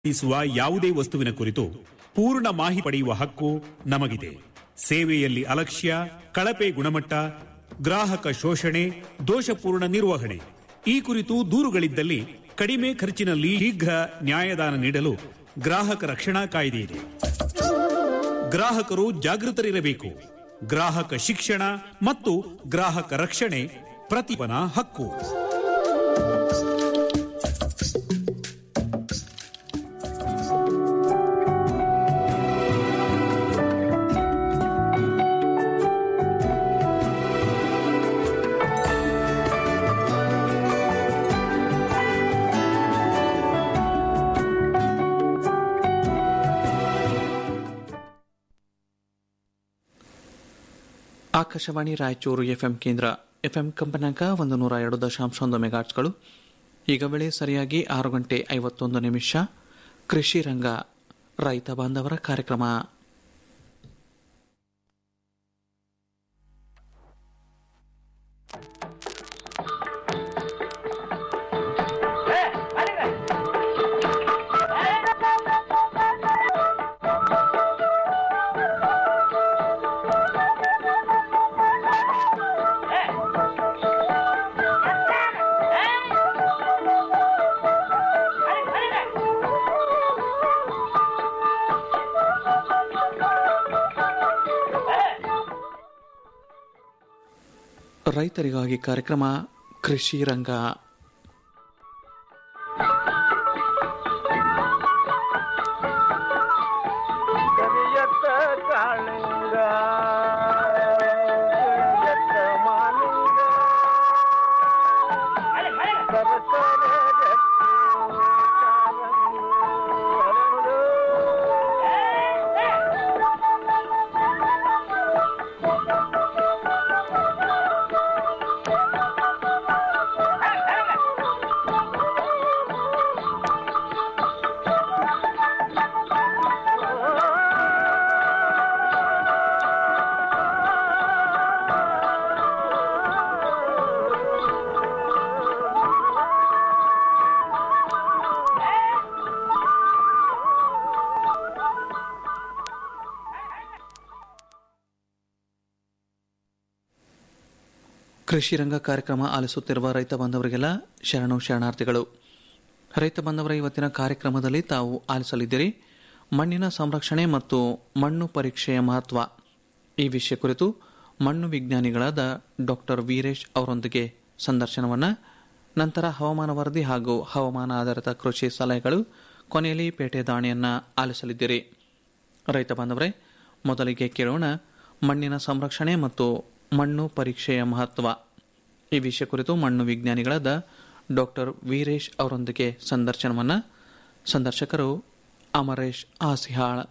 ಖರೀದಿಸುವ ಯಾವುದೇ ವಸ್ತುವಿನ ಕುರಿತು ಪೂರ್ಣ ಮಾಹಿತಿ ಪಡೆಯುವ ಹಕ್ಕು ನಮಗಿದೆ ಸೇವೆಯಲ್ಲಿ ಅಲಕ್ಷ್ಯ ಕಳಪೆ ಗುಣಮಟ್ಟ ಗ್ರಾಹಕ ಶೋಷಣೆ ದೋಷಪೂರ್ಣ ನಿರ್ವಹಣೆ ಈ ಕುರಿತು ದೂರುಗಳಿದ್ದಲ್ಲಿ ಕಡಿಮೆ ಖರ್ಚಿನಲ್ಲಿ ಶೀಘ್ರ ನ್ಯಾಯದಾನ ನೀಡಲು ಗ್ರಾಹಕ ರಕ್ಷಣಾ ಕಾಯ್ದೆ ಇದೆ ಗ್ರಾಹಕರು ಜಾಗೃತರಿರಬೇಕು ಗ್ರಾಹಕ ಶಿಕ್ಷಣ ಮತ್ತು ಗ್ರಾಹಕ ರಕ್ಷಣೆ ಪ್ರತಿಪನ ಹಕ್ಕು ಆಕಾಶವಾಣಿ ರಾಯಚೂರು ಎಫ್ಎಂ ಕೇಂದ್ರ ಎಫ್ಎಂ ಕಂಪನಾಂಕ ಒಂದು ನೂರ ಎರಡು ದಶಾಂಶ ಒಂದು ಮೆಗಾಟ್ಸ್ಗಳು ಈಗ ವೇಳೆ ಸರಿಯಾಗಿ ಆರು ಗಂಟೆ ಐವತ್ತೊಂದು ನಿಮಿಷ ಕೃಷಿ ರಂಗ ರೈತ ಬಾಂಧವರ ಕಾರ್ಯಕ್ರಮ ರೈತರಿಗಾಗಿ ಕಾರ್ಯಕ್ರಮ ಕೃಷಿ ರಂಗ ಕರಿಯತ್ತ ಕಾಳಿಂಗ ಕರಿಯತ್ತ ಮಾಲಿಂಗ ಸರಸರ ಗಟ್ಟಿ ಕಾರಂಗಿ ಹರಳು. ಕೃಷಿ ರಂಗ ಕಾರ್ಯಕ್ರಮ ಆಲಿಸುತ್ತಿರುವ ರೈತ ಬಾಂಧವರಿಗೆಲ್ಲ ಶರಣು ಶರಣಾರ್ಥಿಗಳು ರೈತ ಬಾಂಧವರ ಇವತ್ತಿನ ಕಾರ್ಯಕ್ರಮದಲ್ಲಿ ತಾವು ಆಲಿಸಲಿದ್ದೀರಿ ಮಣ್ಣಿನ ಸಂರಕ್ಷಣೆ ಮತ್ತು ಮಣ್ಣು ಪರೀಕ್ಷೆಯ ಮಹತ್ವ ಈ ವಿಷಯ ಕುರಿತು ಮಣ್ಣು ವಿಜ್ಞಾನಿಗಳಾದ ಡಾಕ್ಟರ್ ವೀರೇಶ್ ಅವರೊಂದಿಗೆ ಸಂದರ್ಶನವನ್ನ ನಂತರ ಹವಾಮಾನ ವರದಿ ಹಾಗೂ ಹವಾಮಾನ ಆಧಾರಿತ ಕೃಷಿ ಸಲಹೆಗಳು ಕೊನೆಯಲ್ಲಿ ಪೇಟೆ ದಾಣಿಯನ್ನ ಆಲಿಸಲಿದ್ದೀರಿ ರೈತ ಬಾಂಧವರೇ ಮೊದಲಿಗೆ ಕೇಳೋಣ ಮಣ್ಣಿನ ಸಂರಕ್ಷಣೆ ಮತ್ತು ಮಣ್ಣು ಪರೀಕ್ಷೆಯ ಮಹತ್ವ ಈ ವಿಷಯ ಕುರಿತು ಮಣ್ಣು ವಿಜ್ಞಾನಿಗಳಾದ ಡಾಕ್ಟರ್ ವೀರೇಶ್ ಅವರೊಂದಿಗೆ ಸಂದರ್ಶನವನ್ನ ಸಂದರ್ಶಕರು ಅಮರೇಶ್ ಆಸಿಹಾಳ್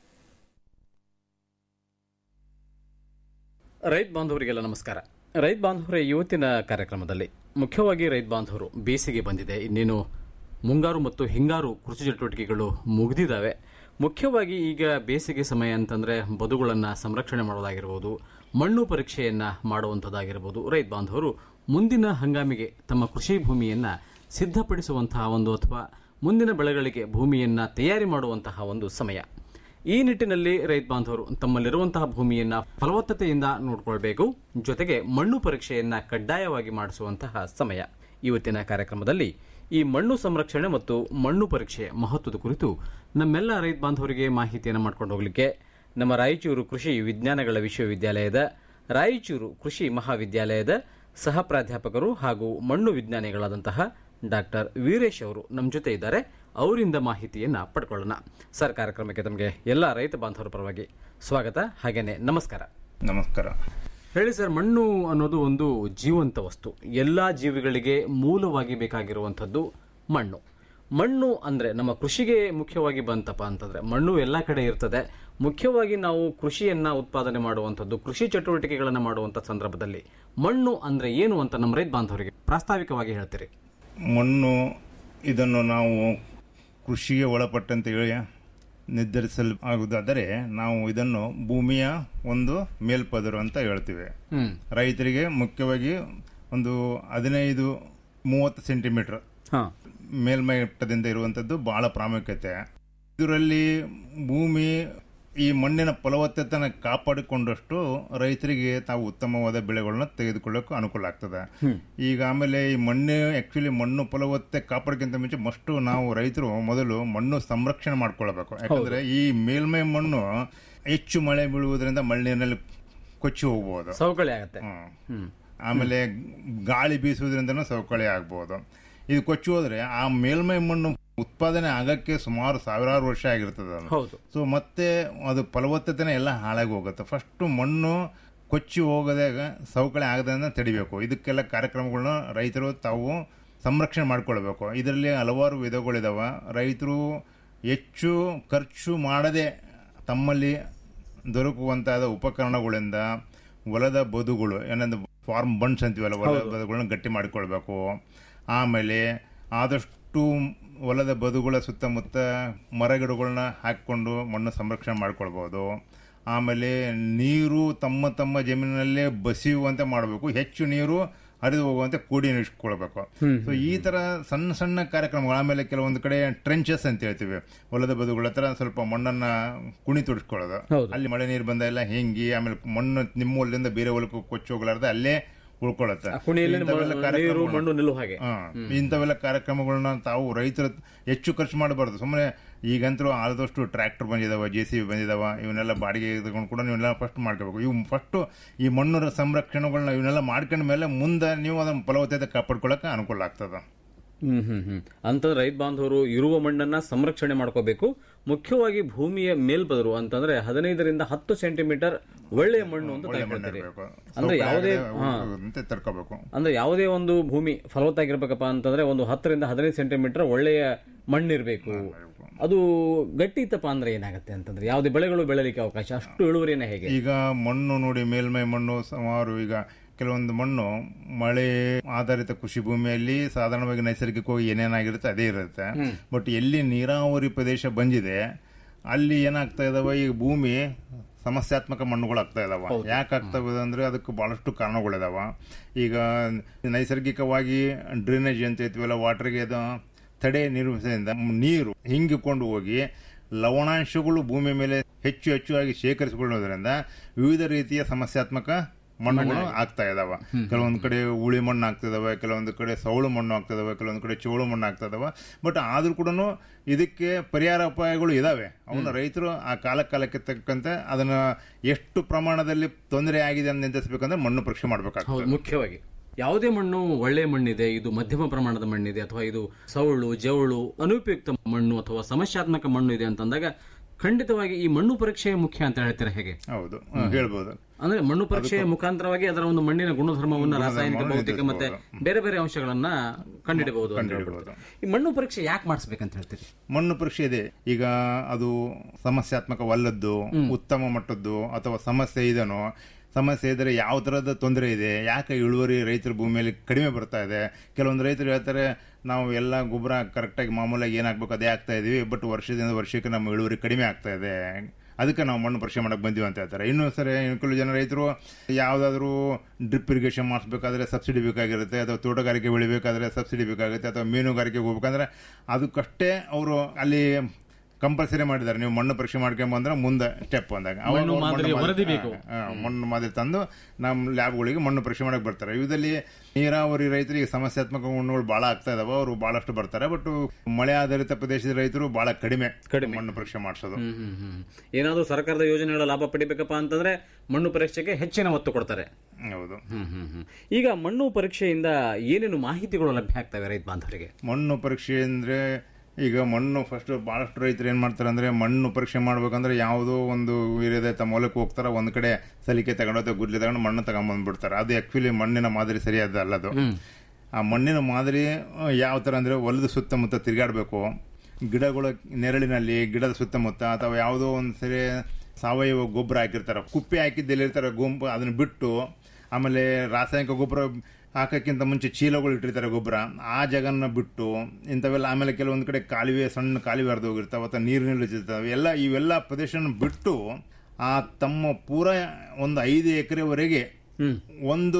ರೈತ ಬಾಂಧವರಿಗೆಲ್ಲ ನಮಸ್ಕಾರ ರೈತ ಬಾಂಧವರ ಇವತ್ತಿನ ಕಾರ್ಯಕ್ರಮದಲ್ಲಿ ಮುಖ್ಯವಾಗಿ ರೈತ ಬಾಂಧವರು ಬೇಸಿಗೆ ಬಂದಿದೆ ಇನ್ನೇನು ಮುಂಗಾರು ಮತ್ತು ಹಿಂಗಾರು ಕೃಷಿ ಚಟುವಟಿಕೆಗಳು ಮುಗಿದಿದ್ದಾವೆ ಮುಖ್ಯವಾಗಿ ಈಗ ಬೇಸಿಗೆ ಸಮಯ ಅಂತಂದ್ರೆ ಬದುಗಳನ್ನು ಸಂರಕ್ಷಣೆ ಮಾಡೋದಾಗಿರ್ಬೋದು ಮಣ್ಣು ಪರೀಕ್ಷೆಯನ್ನ ಮಾಡುವಂಥದ್ದಾಗಿರ್ಬೋದು ರೈತ ಬಾಂಧವರು ಮುಂದಿನ ಹಂಗಾಮಿಗೆ ತಮ್ಮ ಕೃಷಿ ಭೂಮಿಯನ್ನ ಸಿದ್ಧಪಡಿಸುವಂತಹ ಒಂದು ಅಥವಾ ಮುಂದಿನ ಬೆಳೆಗಳಿಗೆ ಭೂಮಿಯನ್ನ ತಯಾರಿ ಮಾಡುವಂತಹ ಒಂದು ಸಮಯ ಈ ನಿಟ್ಟಿನಲ್ಲಿ ರೈತ ಬಾಂಧವರು ತಮ್ಮಲ್ಲಿರುವಂತಹ ಭೂಮಿಯನ್ನ ಫಲವತ್ತತೆಯಿಂದ ನೋಡಿಕೊಳ್ಬೇಕು ಜೊತೆಗೆ ಮಣ್ಣು ಪರೀಕ್ಷೆಯನ್ನ ಕಡ್ಡಾಯವಾಗಿ ಮಾಡಿಸುವಂತಹ ಸಮಯ ಇವತ್ತಿನ ಕಾರ್ಯಕ್ರಮದಲ್ಲಿ ಈ ಮಣ್ಣು ಸಂರಕ್ಷಣೆ ಮತ್ತು ಮಣ್ಣು ಪರೀಕ್ಷೆಯ ಮಹತ್ವದ ಕುರಿತು ನಮ್ಮೆಲ್ಲ ರೈತ ಬಾಂಧವರಿಗೆ ಮಾಹಿತಿಯನ್ನು ಮಾಡ್ಕೊಂಡು ಹೋಗಲಿಕ್ಕೆ ನಮ್ಮ ರಾಯಚೂರು ಕೃಷಿ ವಿಜ್ಞಾನಗಳ ವಿಶ್ವವಿದ್ಯಾಲಯದ ರಾಯಚೂರು ಕೃಷಿ ಮಹಾವಿದ್ಯಾಲಯದ ಸಹ ಪ್ರಾಧ್ಯಾಪಕರು ಹಾಗೂ ಮಣ್ಣು ವಿಜ್ಞಾನಿಗಳಾದಂತಹ ಡಾಕ್ಟರ್ ವೀರೇಶ್ ಅವರು ನಮ್ಮ ಜೊತೆ ಇದ್ದಾರೆ ಅವರಿಂದ ಮಾಹಿತಿಯನ್ನ ಪಡ್ಕೊಳ್ಳೋಣ ಸರ್ ಕಾರ್ಯಕ್ರಮಕ್ಕೆ ತಮಗೆ ಎಲ್ಲ ರೈತ ಬಾಂಧವರ ಪರವಾಗಿ ಸ್ವಾಗತ ಹಾಗೇನೆ ನಮಸ್ಕಾರ ನಮಸ್ಕಾರ ಹೇಳಿ ಸರ್ ಮಣ್ಣು ಅನ್ನೋದು ಒಂದು ಜೀವಂತ ವಸ್ತು ಎಲ್ಲಾ ಜೀವಿಗಳಿಗೆ ಮೂಲವಾಗಿ ಬೇಕಾಗಿರುವಂಥದ್ದು ಮಣ್ಣು ಮಣ್ಣು ಅಂದ್ರೆ ನಮ್ಮ ಕೃಷಿಗೆ ಮುಖ್ಯವಾಗಿ ಬಂತಪ್ಪ ಅಂತಂದ್ರೆ ಮಣ್ಣು ಎಲ್ಲ ಕಡೆ ಇರ್ತದೆ ಮುಖ್ಯವಾಗಿ ನಾವು ಕೃಷಿಯನ್ನ ಉತ್ಪಾದನೆ ಮಾಡುವಂಥದ್ದು ಕೃಷಿ ಚಟುವಟಿಕೆಗಳನ್ನ ಮಾಡುವಂತ ಸಂದರ್ಭದಲ್ಲಿ ಮಣ್ಣು ಅಂದ್ರೆ ಏನು ಅಂತ ನಮ್ಮ ರೈತ ಬಾಂಧವರಿಗೆ ಪ್ರಾಸ್ತಾವಿಕವಾಗಿ ಹೇಳ್ತೀರಿ ಮಣ್ಣು ಇದನ್ನು ನಾವು ಕೃಷಿಗೆ ಒಳಪಟ್ಟಂತೆ ಹೇಳಿ ನಿರ್ಧರಿಸಲು ಆಗುವುದಾದರೆ ನಾವು ಇದನ್ನು ಭೂಮಿಯ ಒಂದು ಮೇಲ್ಪದರು ಅಂತ ಹೇಳ್ತೀವಿ ಹ್ಮ್ ರೈತರಿಗೆ ಮುಖ್ಯವಾಗಿ ಒಂದು ಹದಿನೈದು ಮೂವತ್ತು ಸೆಂಟಿಮೀಟರ್ ಹಾ ಮೇಲ್ಮಟ್ಟದಿಂದ ಇರುವಂತದ್ದು ಬಹಳ ಪ್ರಾಮುಖ್ಯತೆ ಇದರಲ್ಲಿ ಭೂಮಿ ಈ ಮಣ್ಣಿನ ಫಲವತ್ತತೆನ ಕಾಪಾಡಿಕೊಂಡಷ್ಟು ರೈತರಿಗೆ ತಾವು ಉತ್ತಮವಾದ ಬೆಳೆಗಳನ್ನ ತೆಗೆದುಕೊಳ್ಳೋಕೆ ಅನುಕೂಲ ಆಗ್ತದೆ ಈಗ ಆಮೇಲೆ ಈ ಮಣ್ಣು ಆಕ್ಚುಲಿ ಮಣ್ಣು ಫಲವತ್ತೆ ಕಾಪಾಡಕ್ಕಿಂತ ಮುಂಚೆ ಮಸ್ಟು ನಾವು ರೈತರು ಮೊದಲು ಮಣ್ಣು ಸಂರಕ್ಷಣೆ ಮಾಡ್ಕೊಳ್ಬೇಕು ಯಾಕಂದ್ರೆ ಈ ಮೇಲ್ಮೈ ಮಣ್ಣು ಹೆಚ್ಚು ಮಳೆ ಬೀಳುವುದರಿಂದ ಮಣ್ಣಿನಲ್ಲಿ ಕೊಚ್ಚಿ ಹೋಗ್ಬೋದು ಸವಕಳಿ ಆಗತ್ತೆ ಹ್ಮ್. ಆಮೇಲೆ ಗಾಳಿ ಬೀಸುವುದರಿಂದನೂ ಸವಕಳಿ ಆಗ್ಬೋದು ಇದು ಕೊಚ್ಚಿ ಹೋದ್ರೆ ಆ ಮೇಲ್ಮೈ ಮಣ್ಣು ಉತ್ಪಾದನೆ ಆಗಕ್ಕೆ ಸುಮಾರು ಸಾವಿರಾರು ವರ್ಷ ಆಗಿರ್ತದೆ ಅದು ಹೌದು ಸೊ ಮತ್ತೆ ಅದು ಫಲವತ್ತತೆನೇ ಎಲ್ಲ ಹಾಳಾಗಿ ಹೋಗುತ್ತೆ ಫಸ್ಟ್ ಮಣ್ಣು ಕೊಚ್ಚಿ ಹೋಗದಾಗ ಸವಕಳಿ ಆಗದಂತ ತಡಿಬೇಕು ಇದಕ್ಕೆಲ್ಲ ಕಾರ್ಯಕ್ರಮಗಳನ್ನ ರೈತರು ತಾವು ಸಂರಕ್ಷಣೆ ಮಾಡ್ಕೊಳ್ಬೇಕು ಇದರಲ್ಲಿ ಹಲವಾರು ವಿಧಗಳಿದಾವ ರೈತರು ಹೆಚ್ಚು ಖರ್ಚು ಮಾಡದೆ ತಮ್ಮಲ್ಲಿ ದೊರಕುವಂತಾದ ಉಪಕರಣಗಳಿಂದ ಹೊಲದ ಬದುಗಳು ಏನಂದ್ರೆ ಫಾರ್ಮ್ ಬಂಡ್ಸ್ ಅಂತೀವಲ್ಲ ಹೊಲದ ಬದುಗಳನ್ನ ಗಟ್ಟಿ ಮಾಡಿಕೊಳ್ಬೇಕು ಆಮೇಲೆ ಆದಷ್ಟು ಹೊಲದ ಬದುಗಳ ಸುತ್ತಮುತ್ತ ಮರಗಿಡಗಳನ್ನ ಹಾಕಿಕೊಂಡು ಮಣ್ಣು ಸಂರಕ್ಷಣೆ ಮಾಡ್ಕೊಳ್ಬೋದು ಆಮೇಲೆ ನೀರು ತಮ್ಮ ತಮ್ಮ ಜಮೀನಿನಲ್ಲೇ ಬಸಿಯುವಂತೆ ಮಾಡಬೇಕು ಹೆಚ್ಚು ನೀರು ಹರಿದು ಹೋಗುವಂತೆ ಕೂಡಿ ನಿಲ್ಸ್ಕೊಳ್ಬೇಕು ಸೊ ಈ ತರ ಸಣ್ಣ ಸಣ್ಣ ಕಾರ್ಯಕ್ರಮಗಳು ಆಮೇಲೆ ಕೆಲವೊಂದು ಕಡೆ ಟ್ರೆಂಚಸ್ ಅಂತ ಹೇಳ್ತೀವಿ ಹೊಲದ ಬದುಗಳ ಹತ್ರ ಸ್ವಲ್ಪ ಮಣ್ಣನ್ನ ಕುಣಿ ತುಡಿಸ್ಕೊಳ್ಳೋದು ಹೌದು. ಅಲ್ಲಿ ಮಳೆ ನೀರು ಬಂದ ಎಲ್ಲ ಹೆಂಗಿ ಆಮೇಲೆ ಮಣ್ಣು ನಿಮ್ಮ ಹೊಲದಿಂದ ಬೇರೆ ಹೊಲಕ್ಕೆ ಕೊಚ್ಚಿ ಹೋಗ್ಲಾರ್ದೆ ಅಲ್ಲೇ ಉಳ್ಕೊಳ್ಳುತ್ತೆ ಆ ಕುಣಿಯಲ್ಲಿ ಇಂಥವೆಲ್ಲ ಮ- ನೀರು ಕಾರ್ಯಕ್ರಮಗಳು- ಮಣ್ಣು ನಿಲ್ಲುವ ಹಾಗೆ ಹಾ. ಇಂಥವೆಲ್ಲ ಕಾರ್ಯಕ್ರಮಗಳನ್ನ ತಾವು ರೈತರು ಹೆಚ್ಚು ಖರ್ಚು ಮಾಡಬಾರ್ದು ಸುಮ್ಮನೆ ಈಗಂತೂ ಆದಷ್ಟು ಟ್ರ್ಯಾಕ್ಟರ್ ಬಂದಿದಾವ ಜೆ ಸಿ ಬಿ ಬಂದಿದಾವ ಇವನ್ನೆಲ್ಲ ಬಾಡಿಗೆ ತಗೊಂಡು ಕೂಡ ನೀವೆಲ್ಲ ಫಸ್ಟ್ ಮಾಡ್ಕೋಬೇಕು ಇವು ಫಸ್ಟ್ ಈ ಮಣ್ಣು ಸಂರಕ್ಷಣೆಗಳನ್ನ ಇವನ್ನೆಲ್ಲ ಮಾಡ್ಕೊಂಡ ಮೇಲೆ ಮುಂದೆ ನೀವು ಅದನ್ನ ಫಲವತ್ತತೆ ಕಾಪಾಡ್ಕೊಳ್ಳೋಕೆ ಅನುಕೂಲ ಆಗ್ತದ ಹ್ಮ್ ಹ್ಮ್ ಹ್ಮ್ ಅಂತ ರೈತ ಬಾಂಧವರು ಇರುವ ಮಣ್ಣನ್ನ ಸಂರಕ್ಷಣೆ ಮಾಡ್ಕೋಬೇಕು ಮುಖ್ಯವಾಗಿ ಭೂಮಿಯ ಮೇಲ್ಪದರು ಅಂತಂದ್ರೆ ಹದಿನೈದರಿಂದ ಹತ್ತು ಸೆಂಟಿಮೀಟರ್ ಒಳ್ಳೆಯ ಮಣ್ಣು ಅಂತ ಒಳ್ಳೆ ತಾವು ಮಣ್ಣು ಹೇಳ್ತೀರಿ. ಇರಬೇಕು ಅಂದ್ರೆ ಯಾವುದೇ ಹಾ ಅಂತ ತರ್ಕೋಬೇಕು ಅಂದ್ರೆ ಯಾವುದೇ ಒಂದು ಭೂಮಿ ಫಲವತ್ತಾಗಿರ್ಬೇಕಪ್ಪ ಅಂತಂದ್ರೆ ಒಂದು ಹತ್ತರಿಂದ ಹದಿನೈದು ಸೆಂಟಿಮೀಟರ್ ಒಳ್ಳೆಯ ಮಣ್ಣಿರ್ಬೇಕು ಅದು ಗಟ್ಟಿ ಇತ್ತಪ್ಪ ಅಂದ್ರೆ ಏನಾಗುತ್ತೆ ಅಂತಂದ್ರೆ ಯಾವುದೇ ಬೆಳೆಗಳು ಬೆಳೆಯಲಿಕ್ಕೆ ಅವಕಾಶ ಅಷ್ಟು ಇಳುವರಿನ ಹೇಗೆ ಈಗ ಮಣ್ಣು ನೋಡಿ ಮೇಲ್ಮೈ ಮಣ್ಣು ಸುಮಾರು ಈಗ ಕೆಲವೊಂದು ಮಣ್ಣು ಮಳೆ ಆಧಾರಿತ ಕೃಷಿ ಭೂಮಿಯಲ್ಲಿ ಸಾಧಾರಣವಾಗಿ ನೈಸರ್ಗಿಕವಾಗಿ ಏನೇನಾಗಿರುತ್ತೆ ಅದೇ ಇರುತ್ತೆ ಬಟ್ ಎಲ್ಲಿ ನೀರಾವರಿ ಪ್ರದೇಶ ಬಂದಿದೆ ಅಲ್ಲಿ ಏನಾಗ್ತಾ ಇದಾವ ಈಗ ಭೂಮಿ ಸಮಸ್ಯಾತ್ಮಕ ಮಣ್ಣುಗಳು ಆಗ್ತಾ ಇದಾವ ಯಾಕೆ ಆಗ್ತವೆ ಅಂದ್ರೆ ಅದಕ್ಕೆ ಬಹಳಷ್ಟು ಕಾರಣಗಳಿದಾವ ಈಗ ನೈಸರ್ಗಿಕವಾಗಿ ಡ್ರೈನೇಜ್ ಅಂತ ಹೇಳ್ತೀವಲ್ಲ ವಾಟರ್ಗೆ ಅದು ತಡೆ ನಿರ್ವಹಿಸೋದ್ರಿಂದ ನೀರು ಹಿಂಗಿಕೊಂಡು ಹೋಗಿ ಲವಣಾಂಶಗಳು ಭೂಮಿ ಮೇಲೆ ಹೆಚ್ಚು ಹೆಚ್ಚು ಆಗಿ ಶೇಖರಿಸಿಕೊಳ್ಳೋದ್ರಿಂದ ವಿವಿಧ ರೀತಿಯ ಸಮಸ್ಯಾತ್ಮಕ ಮಣ್ಣುಗಳು ಆಗ್ತಾ ಇದಾವ ಕೆಲವೊಂದು ಕಡೆ ಉಳಿ ಮಣ್ಣು ಆಗ್ತಿದಾವೆ ಕೆಲವೊಂದು ಕಡೆ ಸೌಳು ಮಣ್ಣು ಆಗ್ತಿದಾವೆ ಕೆಲವೊಂದು ಕಡೆ ಚೋಳು ಮಣ್ಣು ಆಗ್ತಾ ಇದಾವೆ ಬಟ್ ಆದ್ರೂ ಕೂಡ ಇದಕ್ಕೆ ಪರಿಹಾರ ಉಪಾಯಗಳು ಇದಾವೆ ಅವನ್ನ ರೈತರು ಆ ಕಾಲ ಕಾಲಕ್ಕೆ ತಕ್ಕಂತೆ ಅದನ್ನ ಎಷ್ಟು ಪ್ರಮಾಣದಲ್ಲಿ ತೊಂದರೆ ಆಗಿದೆ ಅಂತ ನಿರ್ಧರಿಸಬೇಕಂದ್ರೆ ಮಣ್ಣು ಪರೀಕ್ಷೆ ಮಾಡಬೇಕಾಗ್ತದೆ ಹೌದು ಮುಖ್ಯವಾಗಿ ಯಾವುದೇ ಮಣ್ಣು ಒಳ್ಳೆಯ ಮಣ್ಣಿದೆ ಇದು ಮಧ್ಯಮ ಪ್ರಮಾಣದ ಮಣ್ಣಿದೆ ಅಥವಾ ಇದು ಸೌಳು ಜವಳು ಅನುಪಯುಕ್ತ ಮಣ್ಣು ಅಥವಾ ಸಮಸ್ಯಾತ್ಮಕ ಮಣ್ಣು ಇದೆ ಅಂತಂದಾಗ ಖಂಡಿತವಾಗಿ ಈ ಮಣ್ಣು ಪರೀಕ್ಷೆ ಮುಖ್ಯ ಅಂತ ಹೇಳ್ತೀರಾ ಹೇಗೆ ಹೌದು ಹ, ಹೇಳ್ಬೋದು ಅಂದ್ರೆ ಮಣ್ಣು ಪರೀಕ್ಷೆಯ ಮುಖಾಂತರವಾಗಿ ಅದರ ಒಂದು ಮಣ್ಣಿನ ಗುಣಧರ್ಮವನ್ನ ರಾಸಾಯನಿಕ ಭೌತಿಕ ಮತ್ತೆ ಬೇರೆ ಬೇರೆ ಅಂಶಗಳನ್ನ ಕಂಡುಹಿಡಬಹುದು ಅಂತ ಹೇಳ್ಬಿಡ್ತಾರೆ. ಈ ಮಣ್ಣು ಪರೀಕ್ಷೆ ಯಾಕೆ ಮಾಡಿಸ್ಬೇಕಂತ ಹೇಳ್ತೀರಿ ಮಣ್ಣು ಪರೀಕ್ಷೆ ಇದೆ ಈಗ ಅದು ಸಮಸ್ಯಾತ್ಮಕವಲ್ಲದ್ದು ಉತ್ತಮ ಮಟ್ಟದ್ದು ಅಥವಾ ಸಮಸ್ಯೆ ಇದನೋ ಸಮಸ್ಯೆ ಇದ್ರೆ ಯಾವ ತರದ ತೊಂದರೆ ಇದೆ ಯಾಕೆ ಇಳುವರಿ ರೈತರ ಭೂಮಿಯಲ್ಲಿ ಕಡಿಮೆ ಬರ್ತಾ ಇದೆ ಕೆಲವೊಂದು ರೈತರು ಹೇಳ್ತಾರೆ ನಾವು ಎಲ್ಲ ಗೊಬ್ಬರ ಕರೆಕ್ಟಾಗಿ ಮಾಮೂಲಾಗಿ ಏನಾಗಬೇಕು ಅದೇ ಆಗ್ತಾ ಇದೀವಿ ಬಟ್ ವರ್ಷದಿಂದ ವರ್ಷಕ್ಕೆ ನಮ್ಮ ಇಳುವರಿ ಕಡಿಮೆ ಆಗ್ತಾ ಇದೆ ಅದಕ್ಕೆ ನಾವು ಮಣ್ಣು ಪರೀಕ್ಷೆ ಮಾಡಕ್ ಬಂದೀವಿ ಅಂತ ಹೇಳ್ತಾರೆ ಇನ್ನೂ ಸರಿ ಇನ್ನು ಕೆಲವು ಜನ ರೈತರು ಯಾವುದಾದ್ರೂ ಡ್ರಿಪ್ ಇರಿಗೇಷನ್ ಮಾಡಿಸ್ಬೇಕಾದ್ರೆ ಸಬ್ಸಿಡಿ ಬೇಕಾಗಿರುತ್ತೆ ಅಥವಾ ತೋಟಗಾರಿಕೆ ಬೆಳಿಬೇಕಾದ್ರೆ ಸಬ್ಸಿಡಿ ಬೇಕಾಗುತ್ತೆ ಅಥವಾ ಮೀನುಗಾರಿಕೆಗೆ ಹೋಗ್ಬೇಕಂದ್ರೆ ಅದಕ್ಕಷ್ಟೇ ಅವರು ಅಲ್ಲಿ ಕಂಪಲ್ಸರಿ ಮಾಡಿದ್ದಾರೆ ನೀವು ಮಣ್ಣು ಪರೀಕ್ಷೆ ಮಾಡ್ಕೊಂಡ್ ಬಂದ್ರೆ ಮುಂದೆ ಸ್ಟೆಪ್ ಅಂದಾಗ ಅವಾಗ ಮಣ್ಣು ಅವ್ರು ಮಾದರಿಯ ಮಾದರಿ- ವರದಿ ಬೇಕು. ಹಾ, ಹಾ, ಮಣ್ಣು ಮಾದರಿ ತಂದು ನಮ್ಮ ಲ್ಯಾಬ್ಗಳಿಗೆ ಮಣ್ಣು ಪರೀಕ್ಷೆ ಮಾಡಕ್ ಬರ್ತಾರೆ ಇವುದಲ್ಲಿ ನೀರಾವರಿ ರೈತರಿಗೆ ಸಮಸ್ಯಾತ್ಮಕ ಮಣ್ಣುಗಳು ಬಹಳ ಆಗ್ತಾ ಇದಾವೆ ಅವರು ಬಹಳಷ್ಟು ಬರ್ತಾರೆ ಬಟ್ ಮಳೆ ಆಧಾರಿತ ಪ್ರದೇಶದ ರೈತರು ಬಹಳ ಕಡಿಮೆ ಕಡಿಮೆ. ಮಣ್ಣು ಪರೀಕ್ಷೆ ಮಾಡಿಸೋದು ಹ್ಮ್ ಹ್ಮ್ ಹ್ಮ್ ಏನಾದ್ರೂ ಸರ್ಕಾರದ ಯೋಜನೆಗಳ ಲಾಭ ಪಡಿಬೇಕಪ್ಪ ಅಂತಂದ್ರೆ ಮಣ್ಣು ಪರೀಕ್ಷೆಗೆ ಹೆಚ್ಚಿನ ಒತ್ತು ಕೊಡ್ತಾರೆ ಹೌದು ಹ್ಮ್ ಹ್ಮ್ ಹ್ಮ್ ಈಗ ಮಣ್ಣು ಪರೀಕ್ಷೆಯಿಂದ ಏನೇನು ಮಾಹಿತಿಗಳು ಲಭ್ಯ ಆಗ್ತವೆ ರೈತ ಬಾಂಧವರಿಗೆ ಮಣ್ಣು ಪರೀಕ್ಷೆ ಅಂದ್ರೆ ಈಗ ಮಣ್ಣು ಫಸ್ಟ್ ಬಹಳಷ್ಟು ರೈತರು ಏನ್ ಮಾಡ್ತಾರೆ ಅಂದ್ರೆ ಮಣ್ಣು ಪರೀಕ್ಷೆ ಮಾಡ್ಬೇಕಂದ್ರೆ ಯಾವುದೋ ಒಂದು ವೀರ್ಯದ ತಮ್ಮ ಹೊಲಕ್ಕೆ ಹೋಗ್ತಾರೆ ಒಂದ್ ಕಡೆ ಸಲಿಕೆ ತಗೊಂಡು ಅಥವಾ ಗುಡ್ಲಿ ತಗೊಂಡು ಮಣ್ಣು ತಗೊಂಡ್ಬಂದ್ಬಿಡ್ತಾರೆ ಅದು ಆಕ್ಚುಲಿ ಮಣ್ಣಿನ ಮಾದರಿ ಸರಿಯಾದ ಅಲ್ಲದು ಆ ಮಣ್ಣಿನ ಮಾದರಿ ಆ, ಯಾವ ತರ ಅಂದ್ರೆ ಹೊಲದ ಸುತ್ತಮುತ್ತ ತಿರುಗಾಡಬೇಕು ಗಿಡಗಳ ನೆರಳಿನಲ್ಲಿ ಗಿಡದ ಸುತ್ತಮುತ್ತ ಅಥವಾ ಯಾವುದೋ ಒಂದು ಸರಿ ಸಾವಯವ ಗೊಬ್ಬರ ಹಾಕಿರ್ತಾರೆ ಕುಪ್ಪೆ ಹಾಕಿದ್ದೆಲ್ಲಿರ್ತಾರೆ ಗುಂಪು ಅದನ್ನ ಬಿಟ್ಟು ಆಮೇಲೆ ರಾಸಾಯನಿಕ ಗೊಬ್ಬರ ಹಾಕಕ್ಕಿಂತ ಮುಂಚೆ ಚೀಲಗಳು ಇಟ್ಟಿರ್ತಾರೆ ಗೊಬ್ಬರ ಆ ಜಾಗನ ಬಿಟ್ಟು ಇಂಥವೆಲ್ಲ ಆಮೇಲೆ ಕೆಲವೊಂದು ಕಡೆ ಕಾಲುವೆ ಸಣ್ಣ ಕಾಲುವೆ ಹರಿದು ಹೋಗಿರ್ತಾವೆ ಅಥವಾ ನೀರು ನಿಲ್ಲಿಸಿರ್ತಾವೆ ಎಲ್ಲ ಇವೆಲ್ಲ ಪ್ರದೇಶನ ಬಿಟ್ಟು ಆ ತಮ್ಮ ಪೂರ ಒಂದು ಐದು ಎಕರೆವರೆಗೆ ಒಂದು